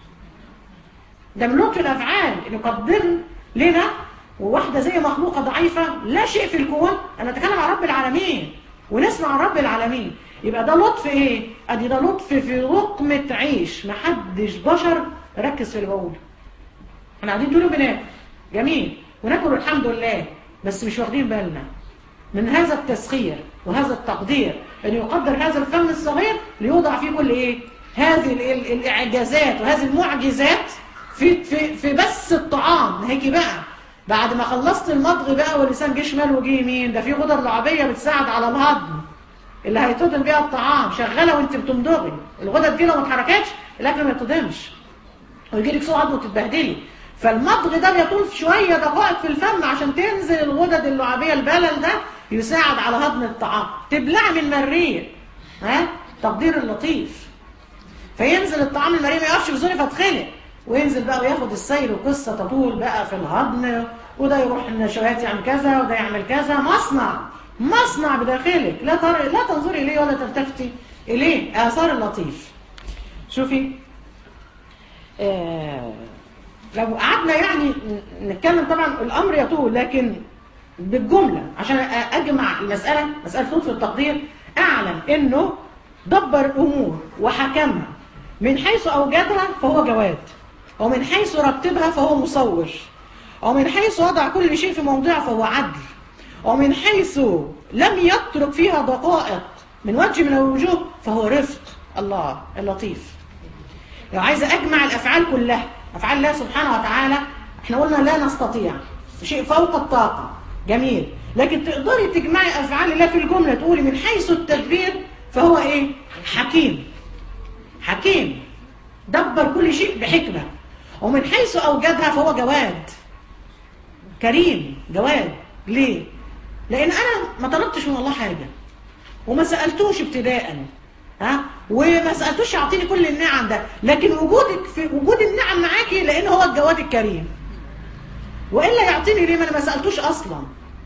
ده من لطف الأفعال أن يقدر لنا وواحدة زي مخلوقة ضعيفة لا شيء في الكون أن نتكلم عن رب العالمين ونسمع عن رب العالمين يبقى ده لطف إيه؟ أدي ده لطف في لقمة عيش محدش بشر ركز في اللي بقوله احنا قاعدين طول بناكل جميل وناكل الحمد لله بس مش واخدين بالنا من هذا التسخير وهذا التقدير أن يقدر هذا الفم الصغير ليوضع فيه كل إيه؟ هذه ال ال الإعجازات وهذه المعجزات في في في بس الطعام هيجي بقى بعد ما خلصت المضغ بقى واللسان جه شمال وجه يمين ده في غدد لعابيه بتساعد على الهضم اللي هيتهضم بيها الطعام شغاله وانت بتمضغي الغدد دي لو ما اتحركتش الاكل ما يتهضمش ويجي لك سوء هضم وتتبهدلي فالمضغ ده بيطول شويه دقائق في الفم عشان تنزل الغدد اللعابيه البلل ده يساعد على هضم الطعام تبلع من المريء ها تقدير اللطيف فينزل الطعام المريء ما يقفش في زوري فتخنق وينزل بقى وياخد السير وقصه تطول بقى في الهضم وده يروح النشويات يعمل كذا وده يعمل كذا مصنع مصنع بداخلك لا تر... لا تنظري اليه ولا تلتفتي اليه اثار اللطيف شوفي آه لو قعدنا يعني نتكلم طبعا الامر يطول لكن بالجمله عشان اجمع المساله مساله لطف التقدير اعلم انه دبر الامور وحكمها من حيث اوجدها فهو جواد ومن حيث رتبها فهو مصور ومن حيث وضع كل شيء في موضعه فهو عدل ومن حيث لم يترك فيها دقائق من وجه من الوجوه فهو رفق الله اللطيف لو عايزه اجمع الافعال كلها افعال الله سبحانه وتعالى احنا قلنا لا نستطيع شيء فوق الطاقه جميل لكن تقدري تجمعي افعال الله في الجمله تقولي من حيث التدبير فهو ايه حكيم حكيم دبر كل شيء بحكمه ومن حيث اوجدها فهو جواد كريم جواد ليه لان انا ما طلبتش من الله حاجه وما سالتوش ابتداء ها وما سالتوش يعطيني كل النعم ده لكن وجودك في وجود النعم معاكي لان هو الجواد الكريم والا يعطيني ليه ما انا ما سالتوش اصلا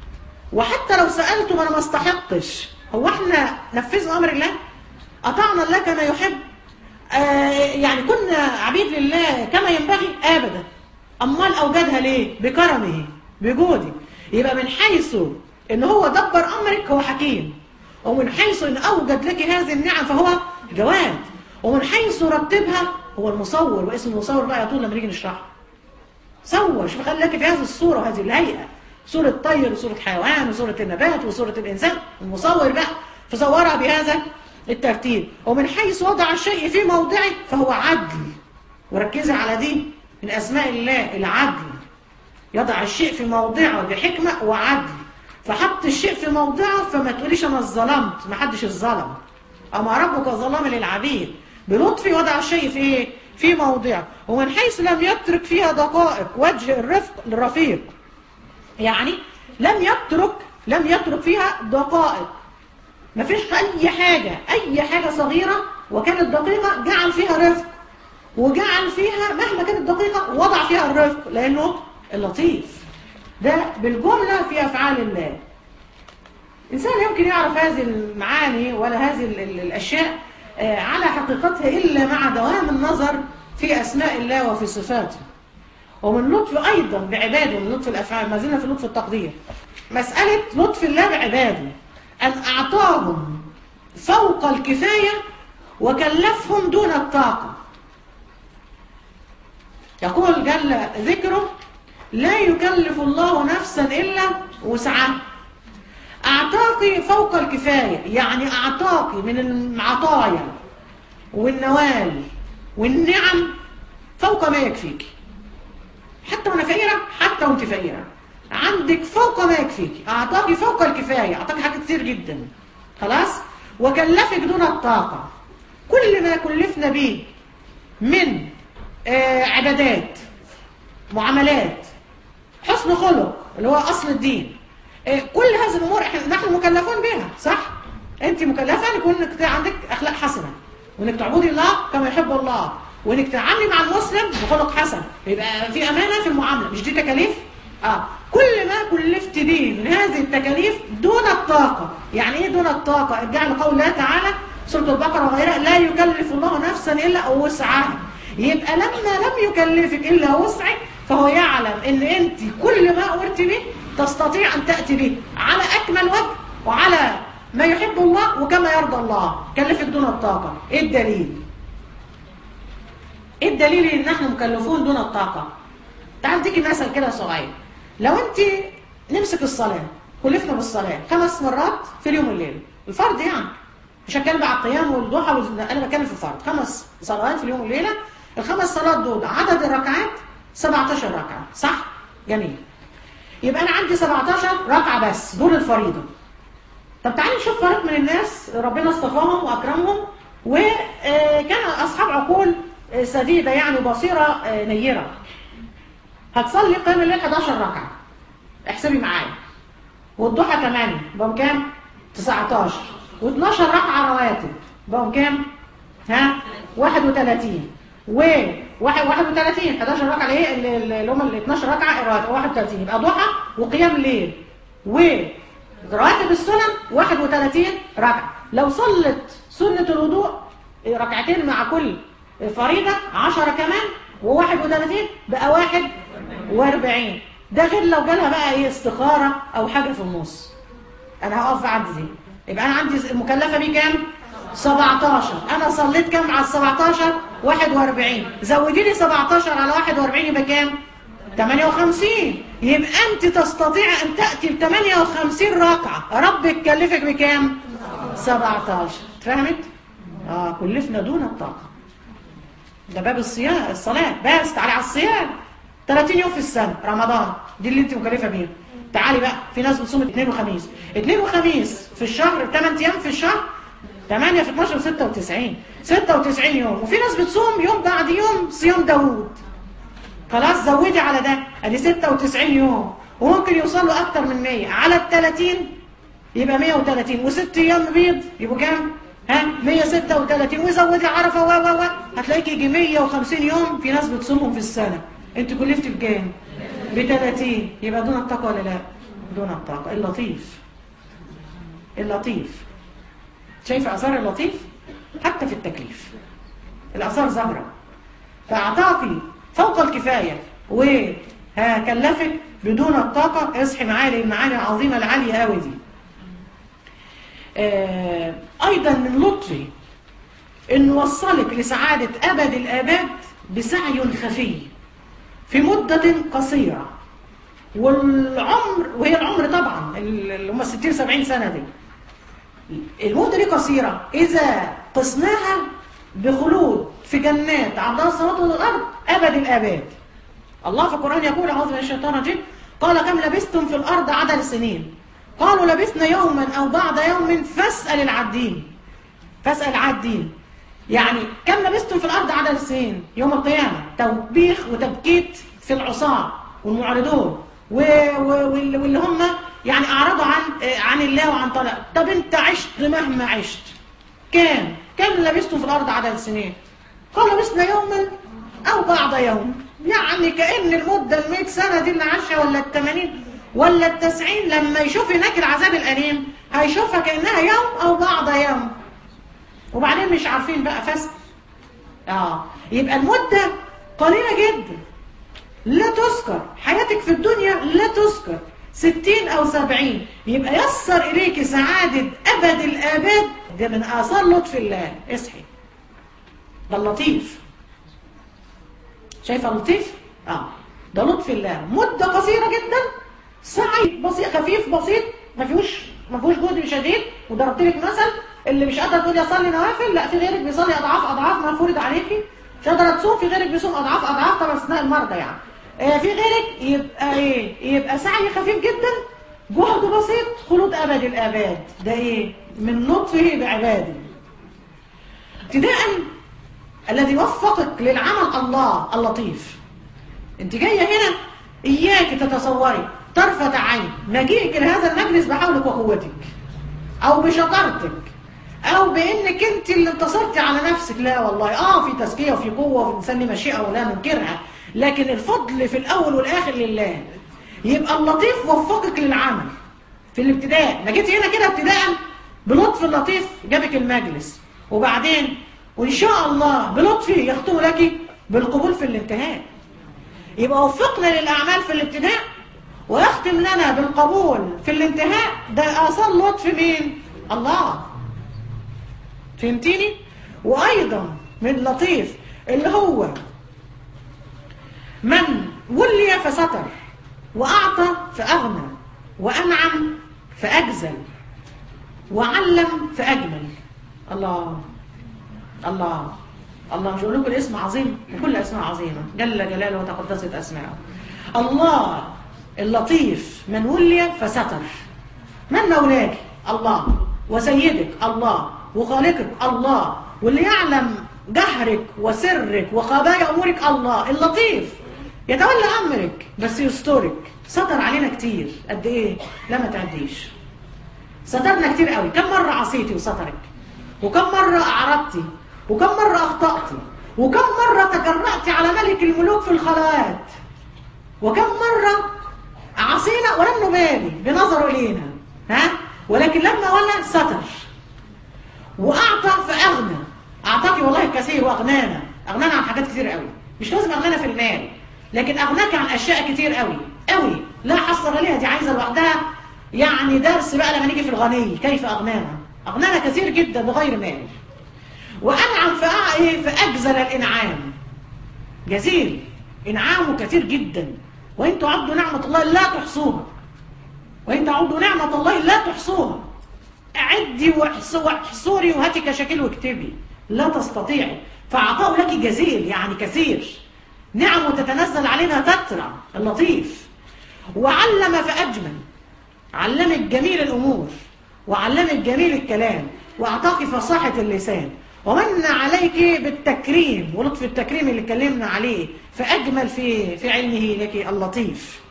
وحتى لو سألته ما انا ما استحقش هو احنا نفذنا امر الله اطعنا الله كما يحب آه يعني كنا عبيد لله كما ينبغي ابدا امال اوجدها ليه بكرمه بجوده يبقى من حيث ان هو دبر امرك هو حكيم ومن حيث ان اوجد لك هذه النعم فهو جواد ومن حيث رتبها هو المصور واسم المصور بقى يطول لما نيجي نشرحه صور شوف خلي لك في هذه الصورة وهذه الهيئة صورة طير وصورة حيوان وصورة النبات وصورة الإنسان المصور بقى فصورها بهذا الترتيب ومن حيث وضع الشيء في موضعه فهو عدل وركزي على دي من أسماء الله العدل يضع الشيء في موضعه بحكمة وعدل فحط الشيء في موضعه فما تقوليش أنا ظلمت ما حدش الظلم أما ربك ظلام للعبيد بلطف وضع الشيء في إيه؟ في موضعه ومن حيث لم يترك فيها دقائق وجه الرفق للرفيق يعني لم يترك لم يترك فيها دقائق ما فيش اي حاجة اي حاجة صغيرة وكانت دقيقة جعل فيها رفق وجعل فيها مهما كانت دقيقة وضع فيها الرفق لانه اللطيف ده بالجملة في افعال الله الانسان يمكن يعرف هذه المعاني ولا هذه ال- ال- الاشياء آه، على حقيقتها الا مع دوام النظر في اسماء الله وفي صفاته ومن لطف أيضا بعباده من لطف الأفعال ما زلنا في لطف التقدير مسألة لطف الله بعباده أن أعطاهم فوق الكفاية وكلفهم دون الطاقة يقول جل ذكره لا يكلف الله نفسا إلا وسعها أعطاك فوق الكفاية يعني أعطاك من العطايا والنوال والنعم فوق ما يكفيك حتى وانا فقيرة حتى وانت فقيرة عندك فوق ما يكفيك اعطاكي فوق الكفاية اعطاكي حاجات كتير جدا خلاص وكلفك دون الطاقة كل ما كلفنا به من آه عبادات معاملات حسن خلق اللي هو اصل الدين آه كل هذه الامور احنا نحن مكلفون بها صح انت مكلفه ان يكون انك عندك اخلاق حسنه وانك تعبدي الله كما يحب الله وانك تتعاملي مع المسلم بخلق حسن يبقى في امانه في المعامله مش دي تكاليف اه كل ما كلفت به من هذه التكاليف دون الطاقه يعني ايه دون الطاقه ارجع لقول الله تعالى سوره البقره وغيرها لا يكلف الله نفسا الا وسعها يبقى لما لم يكلفك الا وسعك فهو يعلم ان انت كل ما امرت به تستطيع ان تاتي به على اكمل وجه وعلى ما يحب الله وكما يرضى الله كلفك دون الطاقه ايه الدليل ايه الدليل ان احنا مكلفون دون الطاقة تعال تيجي مثل كده صغير لو انت نمسك الصلاة كلفنا بالصلاة خمس مرات في اليوم والليل الفرض يعني مش هتكلم بقى على القيام والضحى وال... انا بتكلم في الفرض خمس صلوات في اليوم والليلة الخمس صلوات دول عدد الركعات 17 ركعة صح جميل يبقى انا عندي 17 ركعة بس دول الفريضة طب تعالي نشوف فريق من الناس ربنا اصطفاهم واكرمهم وكان اصحاب عقول سديدة يعني بصيرة نيرة هتصلي قيام الليل 11 ركعة احسبي معايا والضحى 8 بقوا كام 19 و12 ركعة رواتب بقوا كام ها 31 و 31 11 ركعة اللي هي اللي هم ال 12 ركعة رواتب 31 يبقى ضحى وقيام الليل و رواتب السنن 31 ركعة لو صلت سنة الوضوء ركعتين مع كل فريضة 10 كمان و31 بقى 41 ده غير لو جالها بقى ايه استخارة او حاجة في النص انا هقف عند دي يبقى انا عندي المكلفة بيه كام 17 انا صليت كام على ال 17 41 زودي لي 17 على 41 يبقى كام 58 يبقى انت تستطيع ان تأتي ب 58 ركعة ربك كلفك بكام 17 فهمت اه كلفنا دون الطاقة ده باب الصيام الصلاة بس تعالي على الصيام 30 يوم في السنة رمضان دي اللي انت مكلفة بيها تعالي بقى في ناس بتصوم اثنين وخميس اثنين وخميس في الشهر 8 ايام في الشهر 8 في 12 96 96 يوم وفي ناس بتصوم يوم بعد يوم صيام داوود خلاص زودي على ده ادي 96 يوم وممكن يوصلوا اكتر من 100 على ال 30 يبقى 130 وست ايام بيض يبقوا كام ها 136 وزودي عرفه و و و هتلاقيك يجي 150 يوم في ناس بتصومهم في السنه انت كلفتي بكام ب 30 يبقى دون التقوى ولا لا دون الطاقة اللطيف اللطيف شايف أثار اللطيف حتى في التكليف الأثار ظاهرة فأعطاكي فوق الكفاية وهكلفك بدون الطاقة اصحي معايا للمعاني العظيمة العالية قوي دي آه، أيضا من لطفي إن وصلك لسعادة أبد الآباد بسعي خفي في مدة قصيرة والعمر وهي العمر طبعا اللي هم 60 70 سنة دي المدة دي قصيرة إذا قسناها بخلود في جنات عرضها السماوات والأرض أبد الآباد الله في القرآن يقول أعوذ من الشيطان الرجيم قال كم لبثتم في الأرض عدد السنين قالوا لبثنا يوما أو بعض يوم فاسأل العادين فاسأل العادين يعني كم لبثتم في الأرض عدد السنين يوم القيامة توبيخ وتبكيت في العصاة والمعرضون و- و- واللي واللي هم يعني أعرضوا عن عن الله وعن طلع طب أنت عشت مهما عشت كام كم لبثتم في الأرض عدد السنين قال لبثنا يوما أو بعض يوم يعني كأن المدة المئة سنة دي اللي عاشها ولا الثمانين ولا التسعين لما يشوف هناك العذاب الأليم هيشوفها كأنها يوم أو بعض يوم وبعدين مش عارفين بقى فسق اه يبقى المدة قليلة جدا لا تذكر حياتك في الدنيا لا تذكر ستين أو سبعين يبقى يسر إليك سعادة أبد الآباد ده من آثار لطف الله اصحي ده اللطيف شايفه اللطيف؟ اه ده لطف الله مدة قصيرة جدا سعي بسيط خفيف بسيط ما فيهوش ما فيهوش جهد شديد وضربت لك مثل اللي مش قادره تقولي اصلي نوافل لا في غيرك بيصلي اضعاف اضعاف ما فرض عليكي مش قادره تصوم في غيرك بيصوم اضعاف اضعاف طبعا استثناء المرضى يعني آه في غيرك يبقى ايه يبقى سعي خفيف جدا جهد بسيط خلود ابد الاباد ده ايه من لطفه بعباده ابتداء الذي وفقك للعمل الله اللطيف انت جايه هنا اياك تتصوري طرفة عين مجيئك لهذا المجلس بحولك وقوتك او بشطارتك او بانك انت اللي انتصرتي على نفسك لا والله اه في تزكيه وفي قوه وفي انسان ليه مشيئه ولا ننكرها لكن الفضل في الاول والاخر لله يبقى اللطيف وفقك للعمل في الابتداء ما جيتي هنا كده ابتداء بلطف اللطيف جابك المجلس وبعدين وان شاء الله بلطفه يختم لك بالقبول في الانتهاء يبقى وفقنا للاعمال في الابتداء ويختم لنا بالقبول في الانتهاء ده اثار لطف مين الله فهمتيني وايضا من لطيف اللي هو من ولي فستر واعطى فاغنى وانعم فاجزل وعلم فاجمل الله الله الله مش اقول لكم الاسم عظيم وكل اسماء عظيمه جل جلاله وتقدست اسماءه الله اللطيف من ولي فستر من مولاك الله وسيدك الله وخالقك الله واللي يعلم جهرك وسرك وخبايا امورك الله اللطيف يتولى امرك بس يسترك ستر علينا كتير قد ايه لا ما تعديش سترنا كتير قوي كم مره عصيتي وسترك وكم مره اعرضتي وكم مره اخطاتي وكم مره تجرأتي على ملك الملوك في الخلاءات وكم مره عصينا ولم نبالي بنظره الينا ها ولكن لما ولى ستر واعطى فاغنى اعطاكي والله الكثير واغنانا اغنانا عن حاجات كتير قوي مش لازم اغنانا في المال لكن اغناك عن اشياء كتير قوي قوي لا حصر ليها دي عايزه لوحدها يعني درس بقى لما نيجي في الغني كيف اغنانا اغنانا كثير جدا بغير مال وانعم فأ- إيه؟ فاجزل الانعام جزيل انعامه كثير جدا وان تعدوا نعمه الله لا تحصوها وان تعدوا نعمه الله لا تحصوها عدي واحص- واحصوري وهاتي كشاكيل واكتبي لا تستطيعي فعطاء لك جزيل يعني كثير نعم تتنزل علينا تترى اللطيف وعلم فأجمل علمك جميل الأمور وعلمك جميل الكلام وأعطاك فصاحة اللسان ومن عليك بالتكريم ولطف التكريم اللي اتكلمنا عليه فأجمل في في علمه لك اللطيف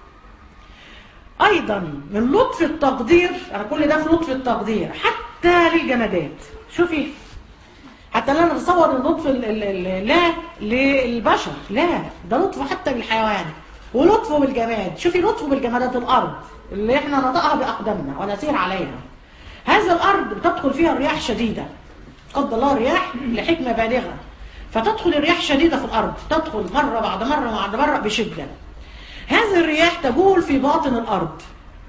أيضا من لطف التقدير أنا كل ده في لطف التقدير حتى للجمادات شوفي حتى لا نتصور ان لطف ال- ال- ال- لا للبشر لا ده لطف حتى بالحيوان ولطفه بالجماد شوفي لطفه بالجمادات الارض اللي احنا نطقها باقدامنا ونسير عليها هذه الارض بتدخل فيها الرياح شديده قد الله رياح لحكمه بالغه فتدخل الرياح شديده في الارض تدخل مره بعد مره بعد مره بشده هذه الرياح تجول في باطن الارض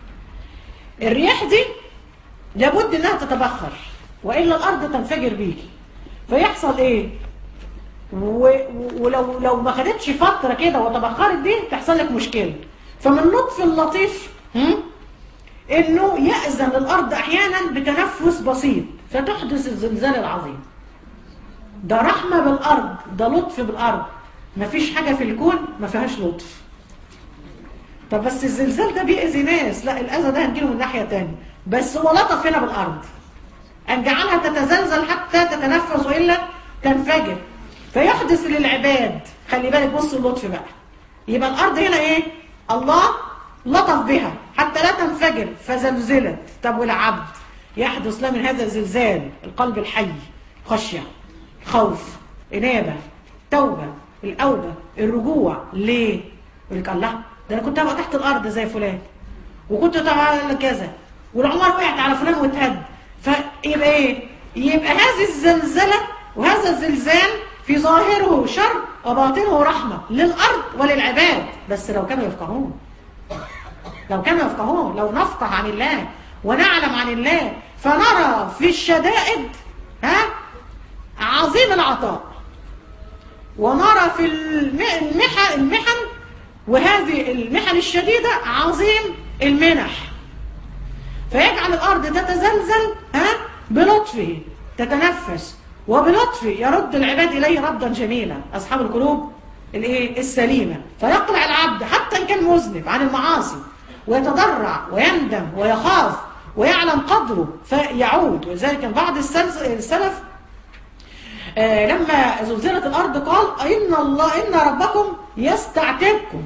الرياح دي لابد انها تتبخر والا الارض تنفجر بيكي فيحصل ايه و... ولو لو ما خدتش فتره كده وتبخرت دي تحصل لك مشكله فمن لطف اللطيف هم؟ انه يأذن الارض احيانا بتنفس بسيط فتحدث الزلزال العظيم ده رحمه بالارض ده لطف بالارض مفيش حاجه في الكون ما فيهاش لطف طب بس الزلزال ده بيأذي ناس لا الأذى ده هنجيله من ناحية تانية بس هو لطف هنا بالأرض أن جعلها تتزلزل حتى تتنفس وإلا تنفجر فيحدث للعباد خلي بالك بص اللطف بقى يبقى الأرض هنا إيه الله لطف بها حتى لا تنفجر فزلزلت طب والعبد يحدث له من هذا الزلزال القلب الحي خشية خوف إنابة توبة الأوبة الرجوع ليه؟ يقول لك الله ده انا كنت ابقى تحت الارض زي فلان وكنت طبعا كذا والعمار وقعت على فلان واتهد فيبقى ايه يبقى هذه الزلزله وهذا الزلزال في ظاهره شر وباطنه رحمه للارض وللعباد بس لو كانوا يفقهون لو كانوا يفقهون لو نفقه عن الله ونعلم عن الله فنرى في الشدائد ها عظيم العطاء ونرى في المحن المحن وهذه المحن الشديدة عظيم المنح فيجعل الأرض تتزلزل ها بلطفه تتنفس وبلطفه يرد العباد إليه ردا جميلا أصحاب القلوب الايه السليمة فيقلع العبد حتى إن كان مذنب عن المعاصي ويتضرع ويندم ويخاف ويعلم قدره فيعود ولذلك بعض السلف آه لما زلزلت الأرض قال إن الله إن ربكم يستعتبكم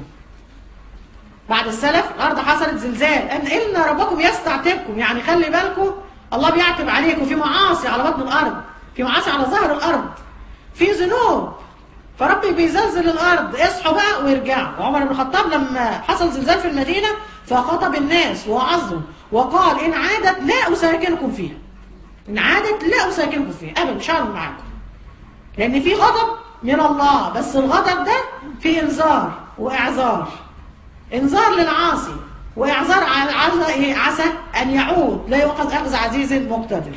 بعد السلف الأرض حصلت زلزال أن إن ربكم يستعتبكم يعني خلي بالكم الله بيعتب عليكم في معاصي على بطن الأرض في معاصي على ظهر الأرض في ذنوب فربي بيزلزل الأرض اصحوا بقى ويرجعوا وعمر بن الخطاب لما حصل زلزال في المدينة فخطب الناس ووعظهم وقال إن عادت لا أساكنكم فيها إن عادت لا أساكنكم فيها أبدا مش هعمل معاكم لأن في غضب من الله بس الغضب ده في إنذار وإعذار إنذار للعاصي وإعذار عسى إيه عسى أن يعود لا يؤخذ أخذ عزيز مقتدر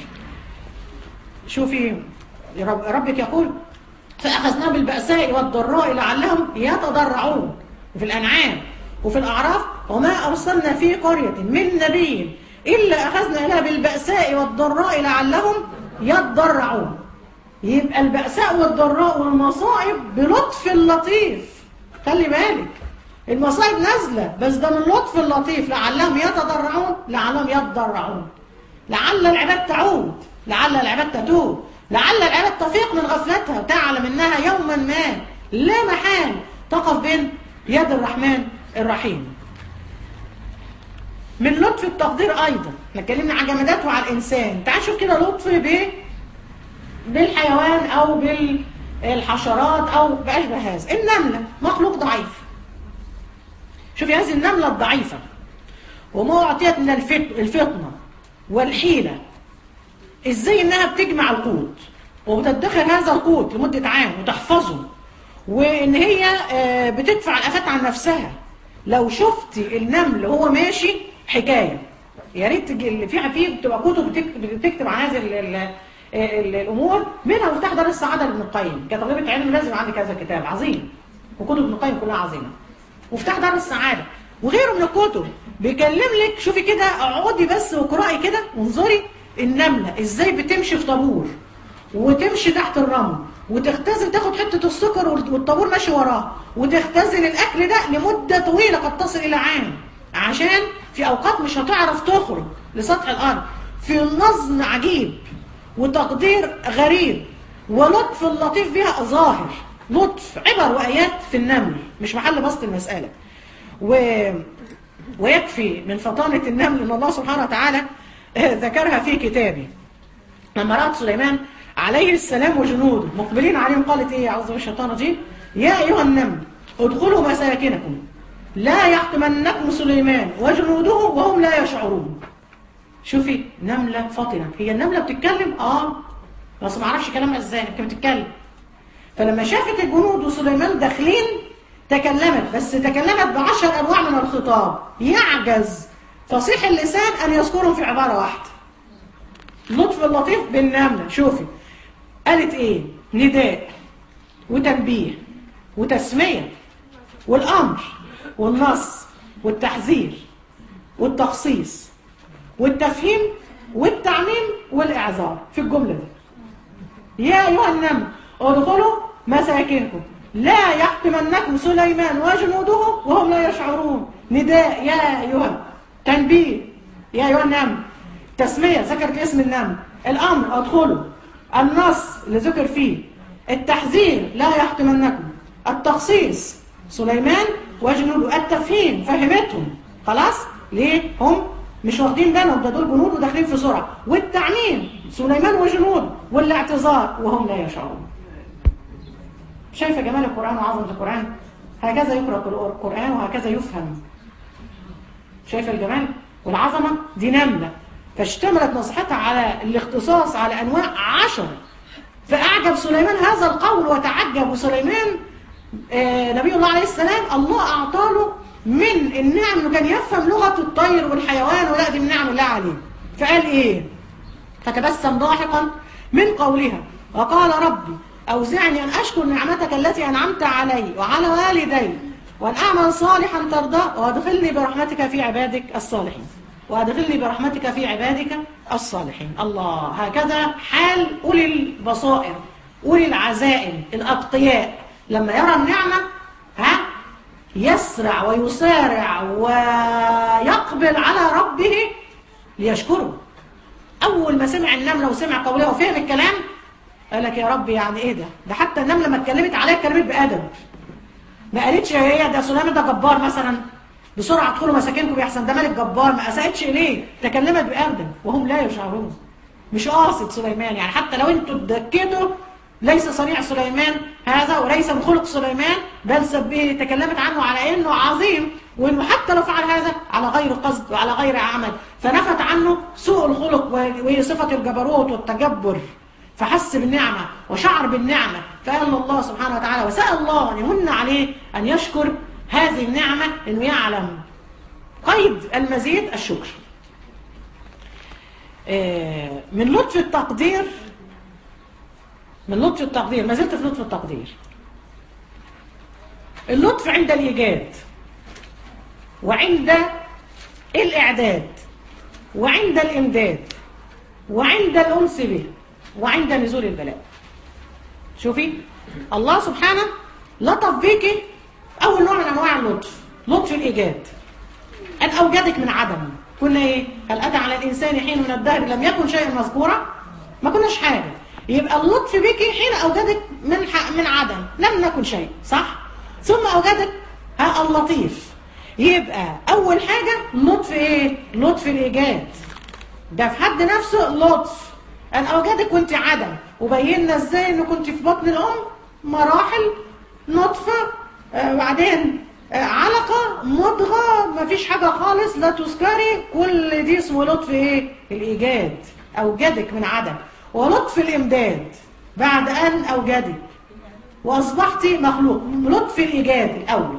شوفي رب ربك يقول فأخذناهم بالبأساء والضراء لعلهم يتضرعون في الأنعام وفي الأعراف وما أرسلنا في قرية من نبي إلا أخذنا لها بالبأساء والضراء لعلهم يتضرعون يبقى البأساء والضراء والمصائب بلطف اللطيف خلي بالك المصائب نازلة بس ده من لطف اللطيف لعلهم يتضرعون لعلهم يتضرعون لعل العباد تعود لعل العباد تتوب لعل العباد تفيق من غفلتها وتعلم انها يوما ما لا محال تقف بين يد الرحمن الرحيم من لطف التقدير ايضا احنا اتكلمنا عن جمادات وعلى الانسان تعال شوف كده لطف بايه بالحيوان او بالحشرات او باشبه هذا النمله مخلوق ضعيف شوفي هذه النمله الضعيفه وما اعطيت من الفطنه والحيله ازاي انها بتجمع القوت وبتدخر هذا القوت لمده عام وتحفظه وان هي بتدفع الافات عن نفسها لو شفتي النمل وهو ماشي حكايه يا ريت اللي فيها فيه بتبقى كتب بتكتب عن هذه الامور منها مفتاح دار السعاده لابن القيم كطالبه علم لازم عندي كذا كتاب عظيم وكتب ابن القيم كلها عظيمه مفتاح دار السعاده وغيره من الكتب بيكلم لك شوفي كده اقعدي بس واقراي كده وانظري النمله ازاي بتمشي في طابور وتمشي تحت الرمل وتختزن تاخد حته السكر والطابور ماشي وراه وتختزن الاكل ده لمده طويله قد تصل الى عام عشان في اوقات مش هتعرف تخرج لسطح الارض في نظم عجيب وتقدير غريب ولطف اللطيف بها ظاهر لطف عبر وايات في النمل مش محل بسط المساله و... ويكفي من فطانه النمل ان الله سبحانه وتعالى ذكرها في كتابه لما رأت سليمان عليه السلام وجنوده مقبلين عليهم قالت ايه اعوذ بالله الشيطان الرجيم يا ايها النمل ادخلوا مساكنكم لا يحطمنكم سليمان وجنوده وهم لا يشعرون شوفي نملة فاطنة هي النملة بتتكلم اه بس ما اعرفش كلامها ازاي كانت بتتكلم فلما شافت الجنود وسليمان داخلين تكلمت بس تكلمت بعشر انواع من الخطاب يعجز فصيح اللسان ان يذكرهم في عبارة واحدة لطف اللطيف بالنملة شوفي قالت ايه نداء وتنبيه وتسمية والامر والنص والتحذير والتخصيص والتفهيم والتعميم والإعذار في الجملة دي يا أيها النمل ادخلوا مساكنكم لا يحطمنكم سليمان وجنوده وهم لا يشعرون نداء يا أيها تنبيه يا أيها النمل تسمية ذكرت اسم النمل الأمر ادخلوا النص اللي ذكر فيه التحذير لا يحطمنكم التخصيص سليمان وجنوده التفهيم فهمتهم خلاص ليه هم مش واخدين بالهم ده دول جنود وداخلين في سرعه والتعميم سليمان وجنود والاعتذار وهم لا يشعرون شايفه جمال القران وعظمه القران هكذا يقرا القران وهكذا يفهم شايفه الجمال والعظمه دي نمله فاشتملت نصيحتها على الاختصاص على انواع عشر فاعجب سليمان هذا القول وتعجب سليمان آه نبي الله عليه السلام الله اعطاله من النعم انه كان يفهم لغه الطير والحيوان ولا دي من نعم الله عليه فقال ايه فتبسم ضاحكا من قولها وقال ربي اوزعني ان اشكر نعمتك التي انعمت علي وعلى والدي وان اعمل صالحا ترضى وادخلني برحمتك في عبادك الصالحين وادخلني برحمتك في عبادك الصالحين الله هكذا حال اولي البصائر اولي العزائم الاتقياء لما يرى النعمه ها يسرع ويسارع ويقبل على ربه ليشكره أول ما سمع النملة وسمع قولها وفهم الكلام قال لك يا رب يعني إيه ده ده حتى النملة ما اتكلمت عليها اتكلمت بأدب ما قالتش هي ده سليمان ده جبار مثلا بسرعة ادخلوا مساكنكم بيحسن ده ملك جبار ما أسأتش إليه تكلمت بأدب وهم لا يشعرون مش قاصد سليمان يعني حتى لو انتوا اتدكيتوا ليس صنيع سليمان هذا وليس من خلق سليمان بل سبه تكلمت عنه على انه عظيم وانه حتى لو فعل هذا على غير قصد وعلى غير عمل فنفت عنه سوء الخلق وهي صفة الجبروت والتجبر فحس بالنعمة وشعر بالنعمة فقال الله سبحانه وتعالى وسأل الله أن يمن عليه أن يشكر هذه النعمة أنه يعلم قيد المزيد الشكر من لطف التقدير من لطف التقدير ما زلت في لطف التقدير اللطف عند الإيجاد وعند الإعداد وعند الإمداد وعند الأنس به وعند نزول البلاء شوفي الله سبحانه لطف بيك أول نوع من أنواع اللطف لطف الإيجاد أن أوجدك من عدم كنا إيه؟ هل أتى على الإنسان حين من الدهر لم يكن شيئا مذكورا ما كناش حاجة يبقى اللطف بك حين أوجدك من من عدم لم نكن شيء صح ثم أوجدك ها اللطيف يبقى أول حاجة لطف إيه لطف الإيجاد ده في حد نفسه لطف أن أوجدك وأنت عدم وبينا إزاي إن كنت في بطن الأم مراحل نطفة آه بعدين آه علقة مضغة مفيش حاجة خالص لا تذكري كل دي اسمه لطف إيه الإيجاد أوجدك من عدم ولطف الإمداد بعد أن أوجدك وأصبحت مخلوق لطف الإيجاد الأول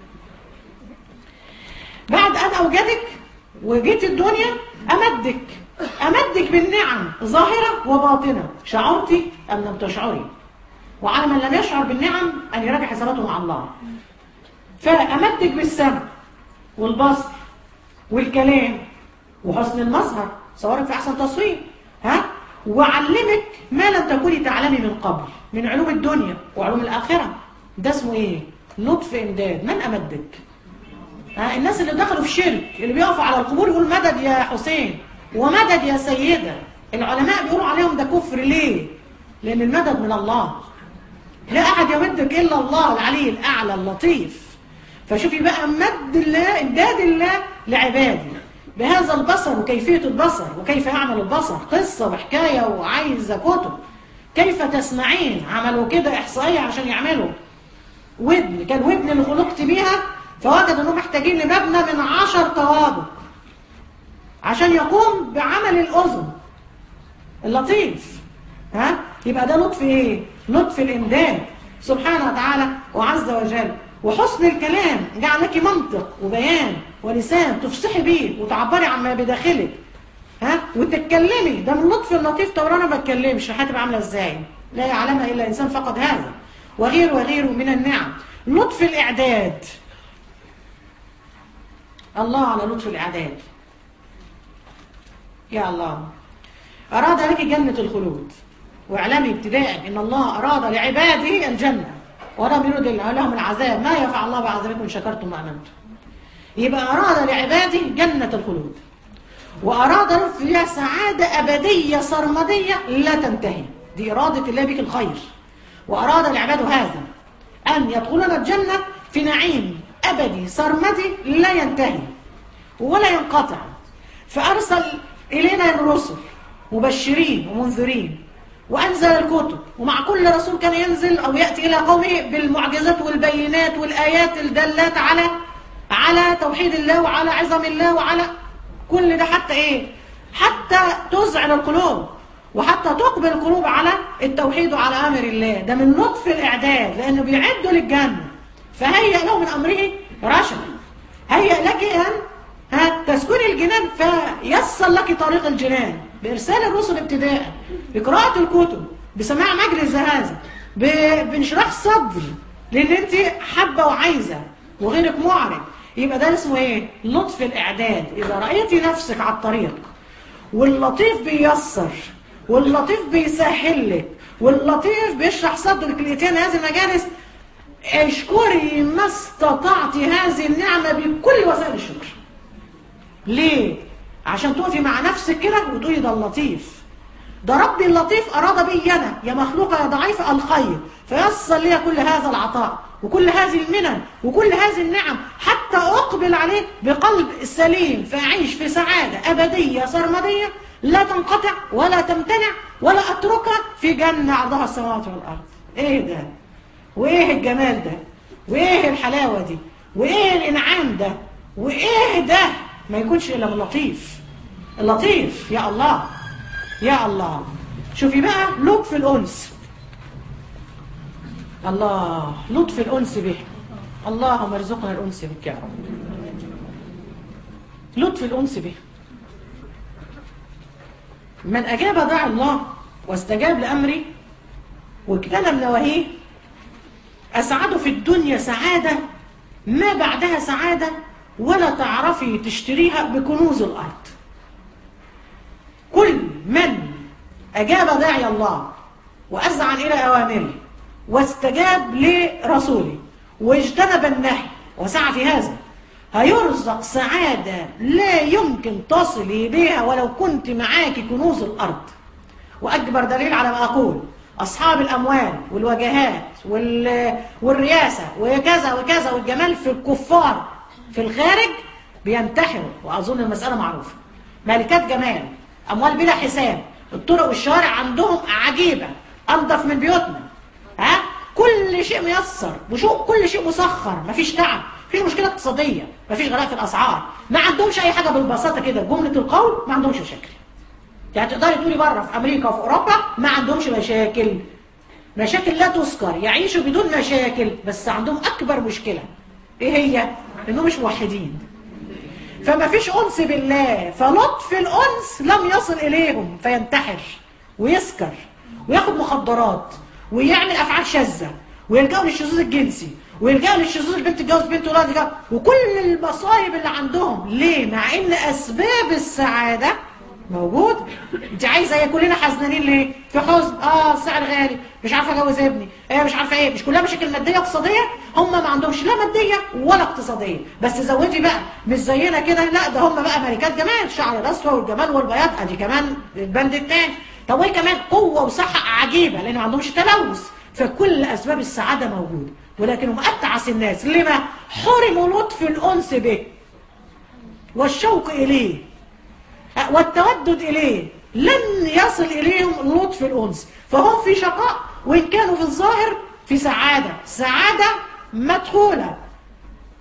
بعد أن أوجدك وجيت الدنيا أمدك أمدك بالنعم ظاهرة وباطنة شعرتي أم لم تشعري وعلى من لم يشعر بالنعم أن يراجع حساباته مع الله فأمدك بالسمع والبصر والكلام وحسن المظهر صورك في أحسن تصوير ها وعلمك ما لم تكوني تعلمي من قبل من علوم الدنيا وعلوم الآخرة ده اسمه ايه لطف إمداد من أمدك ها الناس اللي دخلوا في شرك اللي بيقفوا على القبور يقول مدد يا حسين ومدد يا سيدة العلماء بيقولوا عليهم ده كفر ليه لأن المدد من الله لا أحد يمدك إلا الله العلي الأعلى اللطيف فشوفي بقى مد الله إمداد الله لعباده بهذا البصر وكيفية البصر وكيف يعمل البصر قصة وحكاية وعايزة كتب كيف تسمعين عملوا كده إحصائية عشان يعملوا ودن كان ودن اللي خلقت بيها فوجدوا انهم محتاجين لمبنى من عشر طوابق عشان يقوم بعمل الاذن اللطيف ها يبقى ده لطف ايه لطف الامداد سبحانه وتعالى وعز وجل وحسن الكلام جعل لك منطق وبيان ولسان تفصحي بيه وتعبري عما بداخلك ها وتتكلمي ده من لطف اللطيف طب انا ما بتكلمش هتبقى عامله ازاي لا يعلمها الا انسان فقد هذا وغيره وغيره من النعم لطف الاعداد الله على لطف الاعداد يا الله اراد لك جنه الخلود واعلمي ابتداء ان الله اراد لعباده الجنه ولم يرد لهم العذاب ما يفعل الله بعذابكم إن شكرتم وامنتم يبقى اراد لعباده جنه الخلود وأراد له فيها سعادة أبدية سرمدية لا تنتهي دي إرادة الله بك الخير وأراد العباد هذا أن يدخلون الجنة في نعيم أبدي سرمدي لا ينتهي ولا ينقطع فأرسل إلينا الرسل مبشرين ومنذرين وأنزل الكتب ومع كل رسول كان ينزل أو يأتي إلى قومه بالمعجزات والبينات والآيات الدالات على على توحيد الله وعلى عظم الله وعلى كل ده حتى ايه حتى تزعل القلوب وحتى تقبل القلوب على التوحيد وعلى امر الله ده من لطف الاعداد لانه بيعدوا للجنه فهيئ له من امره رشد هيئ لك ان ها تسكني الجنان فيسر لك طريق الجنان بارسال الرسل ابتداء بقراءه الكتب بسماع مجلس هذا بانشراح الصدر لان انت حابه وعايزه وغيرك معرض يبقى ده اسمه ايه لطف الاعداد اذا رايتي نفسك على الطريق واللطيف بيسر واللطيف بيسهل لك واللطيف بيشرح صدرك لقيتين هذه المجالس اشكري ما استطعت هذه النعمة بكل وسائل الشكر ليه؟ عشان تقفي مع نفسك كده وتقولي ده اللطيف ده ربي اللطيف أراد بي أنا يا مخلوقة يا ضعيفة الخير فيصل لي كل هذا العطاء وكل هذه المنن وكل هذه النعم حتى أقبل عليه بقلب سليم فأعيش في سعادة أبدية سرمدية لا تنقطع ولا تمتنع ولا أتركها في جنة عرضها السماوات والأرض إيه ده وإيه الجمال ده وإيه الحلاوة دي وإيه الإنعام ده وإيه ده ما يكونش إلا من لطيف اللطيف يا الله يا الله شوفي بقى لطف الأنس الله لطف الأنس به اللهم ارزقنا الأنس بك يا رب لطف الأنس به من أجاب داع الله واستجاب لأمري واجتنب نواهيه أسعده في الدنيا سعادة ما بعدها سعادة ولا تعرفي تشتريها بكنوز الأرض كل من أجاب داعي الله وأذعن إلى أوامره واستجاب لرسوله واجتنب النهي وسعى في هذا هيرزق سعادة لا يمكن تصلي إليها ولو كنت معاك كنوز الأرض وأكبر دليل على ما أقول أصحاب الأموال والوجهات وال... والرياسة وكذا وكذا والجمال في الكفار في الخارج بينتحروا وأظن المسألة معروفة ملكات جمال أموال بلا حساب الطرق والشوارع عندهم عجيبة أنظف من بيوتنا ها كل شيء ميسر وشو كل شيء مسخر مفيش تعب مفيش مشكلة اقتصادية مفيش غلاء في الأسعار ما عندهمش أي حاجة بالبساطة كده جملة القول ما عندهمش مشاكل يعني تقدري تقولي بره في أمريكا وفي أوروبا ما عندهمش مشاكل مشاكل لا تذكر يعيشوا بدون مشاكل بس عندهم أكبر مشكلة إيه هي؟ إنهم مش موحدين فما فيش أنس بالله فلطف الأنس لم يصل إليهم فينتحر ويسكر وياخد مخدرات ويعمل أفعال شاذة ويلجأوا للشذوذ الجنسي ويلجأوا للشذوذ البنت تتجوز بنت ولاد يتجوز وكل المصايب اللي عندهم ليه؟ مع إن أسباب السعادة موجود انت عايزه ايه كلنا حزنانين ليه في حزن اه السعر غالي مش عارفه اجوز ابني ايه مش عارفه ايه مش كلها مشاكل ماديه واقتصاديه هم ما عندهمش لا ماديه ولا اقتصاديه بس زودي بقى مش زينا كده لا ده هم بقى ملكات جمال شعر الاصفر والجمال والبياض ادي كمان البند الثاني طب وايه كمان قوه وصحه عجيبه لان ما عندهمش تلوث فكل اسباب السعاده موجوده ولكنهم اتعس الناس لما حرموا لطف الانس به والشوق اليه والتودد إليه لن يصل إليهم لطف الأنس فهم في شقاء وإن كانوا في الظاهر في سعادة سعادة مدخولة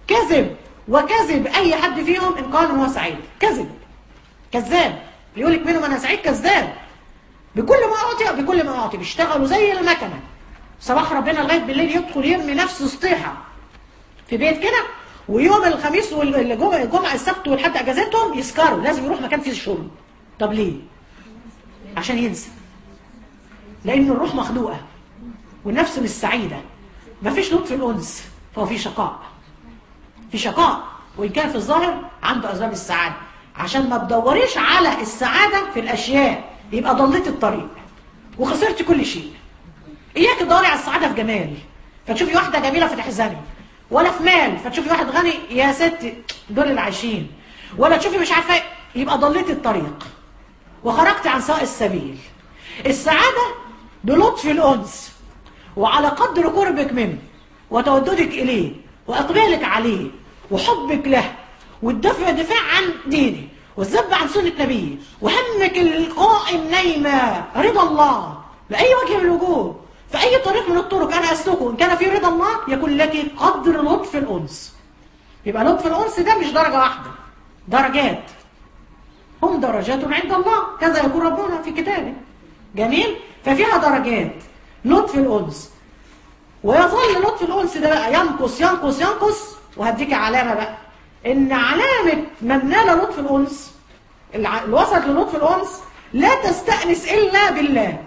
كذب وكذب اي حد فيهم ان قال ان هو سعيد كذب كذاب يقول لك منهم انا سعيد كذاب بكل ما اعطي بكل ما اعطي بيشتغلوا زي المكنه صباح ربنا لغايه بالليل يدخل يرمي نفسه سطيحه في بيت كده ويوم الخميس والجمعه الجمعه السبت والحد اجازتهم يسكروا لازم يروح مكان فيه شرب طب ليه عشان ينسى لان الروح مخلوقه والنفس مش سعيده مفيش لطف الانس فهو في شقاء في شقاء وان كان في الظاهر عنده اسباب السعاده عشان ما تدوريش على السعاده في الاشياء يبقى ضليت الطريق وخسرت كل شيء اياك تدوري على السعاده في جمال فتشوفي واحده جميله فتحزني ولا في مال فتشوفي واحد غني يا ست دول اللي عايشين ولا تشوفي مش عارفه يبقى ضليت الطريق وخرجت عن سواء السبيل السعاده بلطف الانس وعلى قدر قربك منه وتوددك اليه واقبالك عليه وحبك له والدفع دفاع عن دينه والذب عن سنه نبيه وهمك القائم نايمه رضا الله باي وجه من الوجوه في أي طريق من الطرق أنا أسلكه إن كان في رضا الله يكون لك قدر لطف الأنس يبقى لطف الأنس ده مش درجة واحدة درجات هم درجات عند الله كذا يقول ربنا في كتابه جميل ففيها درجات لطف الأنس ويظل لطف الأنس ده بقى ينقص ينقص ينقص وهديك علامة بقى إن علامة من نال لطف الأنس اللي وصلت للطف الأنس لا تستأنس إلا بالله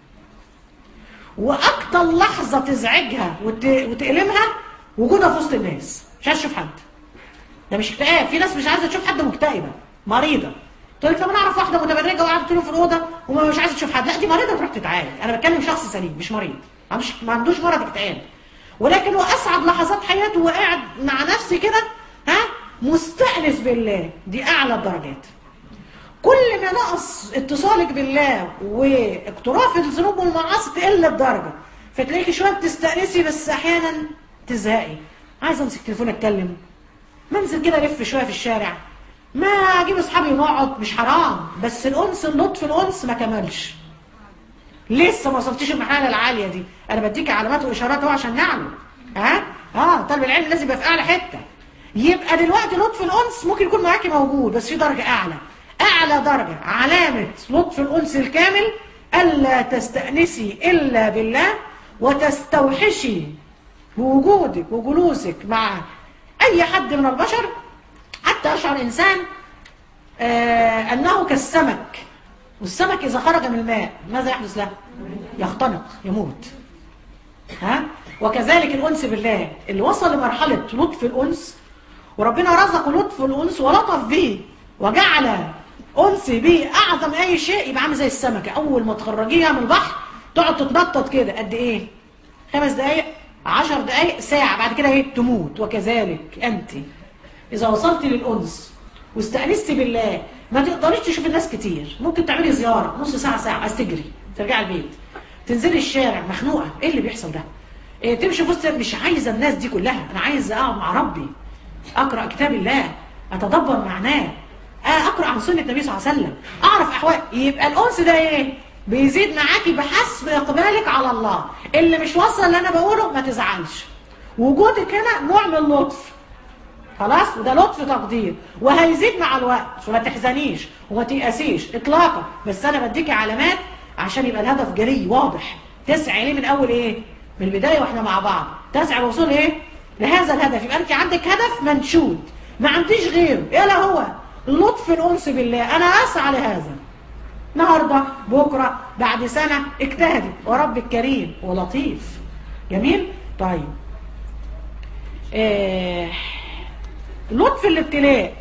واكتر لحظه تزعجها وت... وتألمها وجودها في وسط الناس مش عايزه تشوف حد ده مش اكتئاب في ناس مش عايزه تشوف حد مكتئبه مريضه تقول لك طب انا اعرف واحده متبرجه وقاعده طول في الاوضه وما مش عايزه تشوف حد لا دي مريضه تروح تتعالج انا بتكلم شخص سليم مش مريض ما عندوش ما عندوش مرض اكتئاب ولكن هو اسعد لحظات حياته وقاعد مع نفسه كده ها مستأنس بالله دي اعلى الدرجات كل ما نقص اتصالك بالله واقتراف الذنوب والمعاصي تقل الدرجه فتلاقيكي شويه بتستأنسي بس احيانا تزهقي عايزه امسك تليفون اتكلم منزل كده الف شويه في الشارع ما اجيب اصحابي ونقعد مش حرام بس الانس اللطف الانس ما كملش لسه ما وصلتيش المرحله العاليه دي انا بديك علامات واشارات اهو عشان نعلم ها اه طالب العلم لازم يبقى في اعلى حته يبقى دلوقتي لطف الانس ممكن يكون معاكي موجود بس في درجه اعلى أعلى درجة علامة لطف الأنس الكامل ألا تستأنسي إلا بالله وتستوحشي بوجودك وجلوسك مع أي حد من البشر حتى يشعر إنسان آه أنه كالسمك والسمك إذا خرج من الماء ماذا يحدث له؟ يختنق يموت ها؟ وكذلك الأنس بالله اللي وصل لمرحلة لطف الأنس وربنا رزقه لطف الأنس ولطف به وجعل أنس بيه أعظم أي شيء يبقى عامل زي السمكة أول ما تخرجيها من البحر تقعد تتنطط كده قد إيه؟ خمس دقايق عشر دقايق ساعة بعد كده ايه تموت وكذلك أنت إذا وصلت للأنس واستأنستي بالله ما تقدريش تشوف الناس كتير ممكن تعملي زيارة نص ساعة ساعة عايز تجري ترجعي البيت تنزلي الشارع مخنوقة إيه اللي بيحصل ده؟ إيه تمشي في وسط مش عايزة الناس دي كلها أنا عايزة أقعد مع ربي أقرأ كتاب الله أتدبر معناه اقرا عن سنه النبي صلى الله عليه وسلم اعرف احوال يبقى الانس ده ايه بيزيد معاكي بحسب اقبالك على الله اللي مش وصل اللي انا بقوله ما تزعلش وجودك هنا نوع من اللطف خلاص وده لطف تقدير وهيزيد مع الوقت فما تحزنيش وما تيأسيش اطلاقا بس انا بديكي علامات عشان يبقى الهدف جري واضح تسعي ليه من اول ايه من البدايه واحنا مع بعض تسعى الوصول ايه لهذا الهدف يبقى انت عندك هدف منشود ما عنديش غيره ايه لا هو لطف الأنس بالله أنا أسعى لهذا النهاردة بكرة بعد سنة اجتهدي وربك كريم ولطيف جميل طيب آه. لطف الابتلاء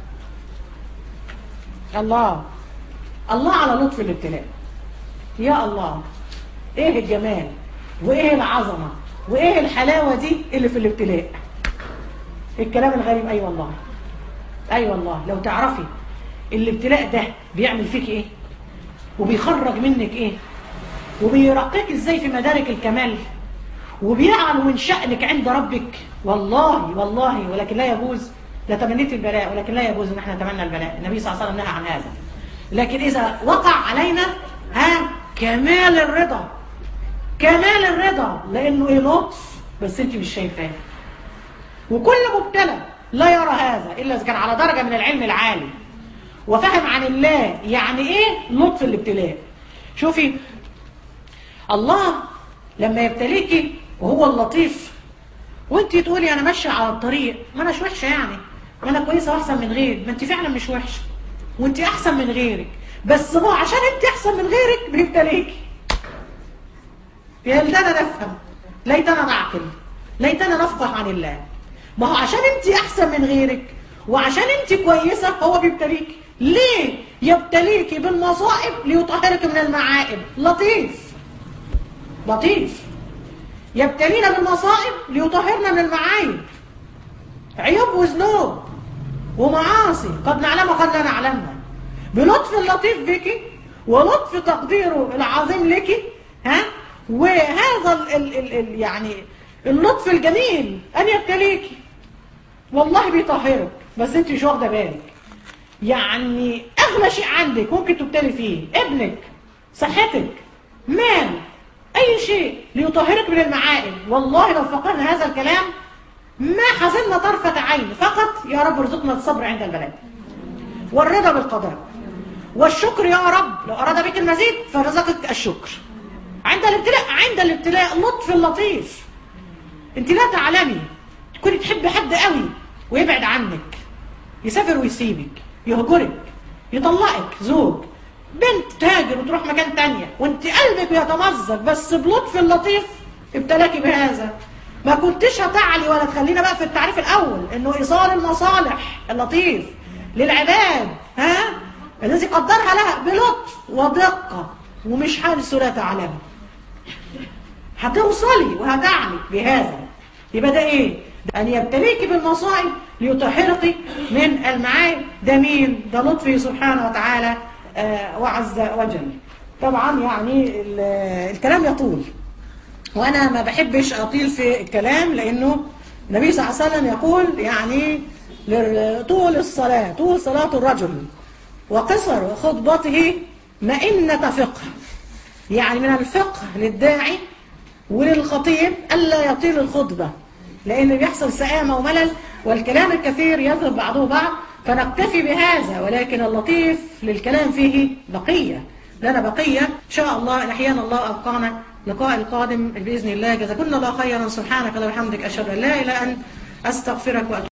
الله الله على لطف الابتلاء يا الله ايه الجمال وايه العظمة وايه الحلاوة دي اللي في الابتلاء الكلام الغريب اي أيوة والله اي أيوة والله لو تعرفي الابتلاء ده بيعمل فيك ايه وبيخرج منك ايه وبيرقيك ازاي في مدارك الكمال وبيعلو من شأنك عند ربك والله والله ولكن لا يجوز لتمنيت البلاء ولكن لا يجوز ان احنا نتمنى البلاء النبي صلى الله عليه وسلم نهى عن هذا لكن اذا وقع علينا ها كمال الرضا كمال الرضا لانه ايه لطف بس انت مش شايفاه وكل مبتلى لا يرى هذا إلا إذا كان على درجة من العلم العالي وفهم عن الله يعني إيه لطف الابتلاء شوفي الله لما يبتليكي وهو اللطيف وانت تقولي انا ماشيه على الطريق ما اناش وحشه يعني ما انا كويسه واحسن من غيري ما انت فعلا مش وحشه وانت احسن من غيرك بس هو عشان انت احسن من غيرك بيبتليكي يا ليتنا نفهم ليتنا نعقل ليتنا نفقه عن الله ما هو عشان انت احسن من غيرك وعشان انت كويسه هو بيبتليكي ليه يبتليكي بالمصائب ليطهرك من المعائب لطيف لطيف يبتلينا بالمصائب ليطهرنا من المعايب عيوب وذنوب ومعاصي قد نعلمها قد لا نعلمها بلطف اللطيف بك ولطف تقديره العظيم لك ها وهذا ال ال ال ال يعني اللطف الجميل ان يبتليك والله بيطهرك بس انت مش واخده بالك يعني اغلى شيء عندك ممكن تبتلي فيه ابنك صحتك مال اي شيء ليطهرك من المعائب والله لو فقدنا هذا الكلام ما حزننا طرفة عين فقط يا رب ارزقنا الصبر عند البلاء والرضا بالقضاء والشكر يا رب لو أراد بك المزيد فرزقك الشكر عند الابتلاء عند الابتلاء لطف اللطيف انت لا تعلمي تكوني تحبي حد قوي ويبعد عنك يسافر ويسيبك يهجرك يطلقك زوج بنت تهاجر وتروح مكان تانية وانت قلبك بيتمزق بس بلطف اللطيف ابتلاكي بهذا ما كنتش هتعلي ولا تخلينا بقى في التعريف الاول انه ايصال المصالح اللطيف للعباد ها الذي قدرها لها بلطف ودقة ومش حادث لا تعلم هتوصلي وهتعلي بهذا يبقى ده ايه ان يبتليك بالمصائب ليطهرك من المعايب ده مين ده لطفه سبحانه وتعالى آه وعز وجل طبعا يعني الكلام يطول وانا ما بحبش اطيل في الكلام لانه النبي صلى الله عليه وسلم يقول يعني طول الصلاة طول صلاة الرجل وقصر خطبته مئنة فقه يعني من الفقه للداعي وللخطيب ألا يطيل الخطبة لأن بيحصل سآمة وملل والكلام الكثير يذهب بعضه بعض فنكتفي بهذا ولكن اللطيف للكلام فيه بقية لنا بقية إن شاء الله أحيانا الله أبقانا لقاء القادم بإذن الله جزاكم الله خيرا سبحانك اللهم وبحمدك أشهد أن لا إله إلا أنت أستغفرك وأتوب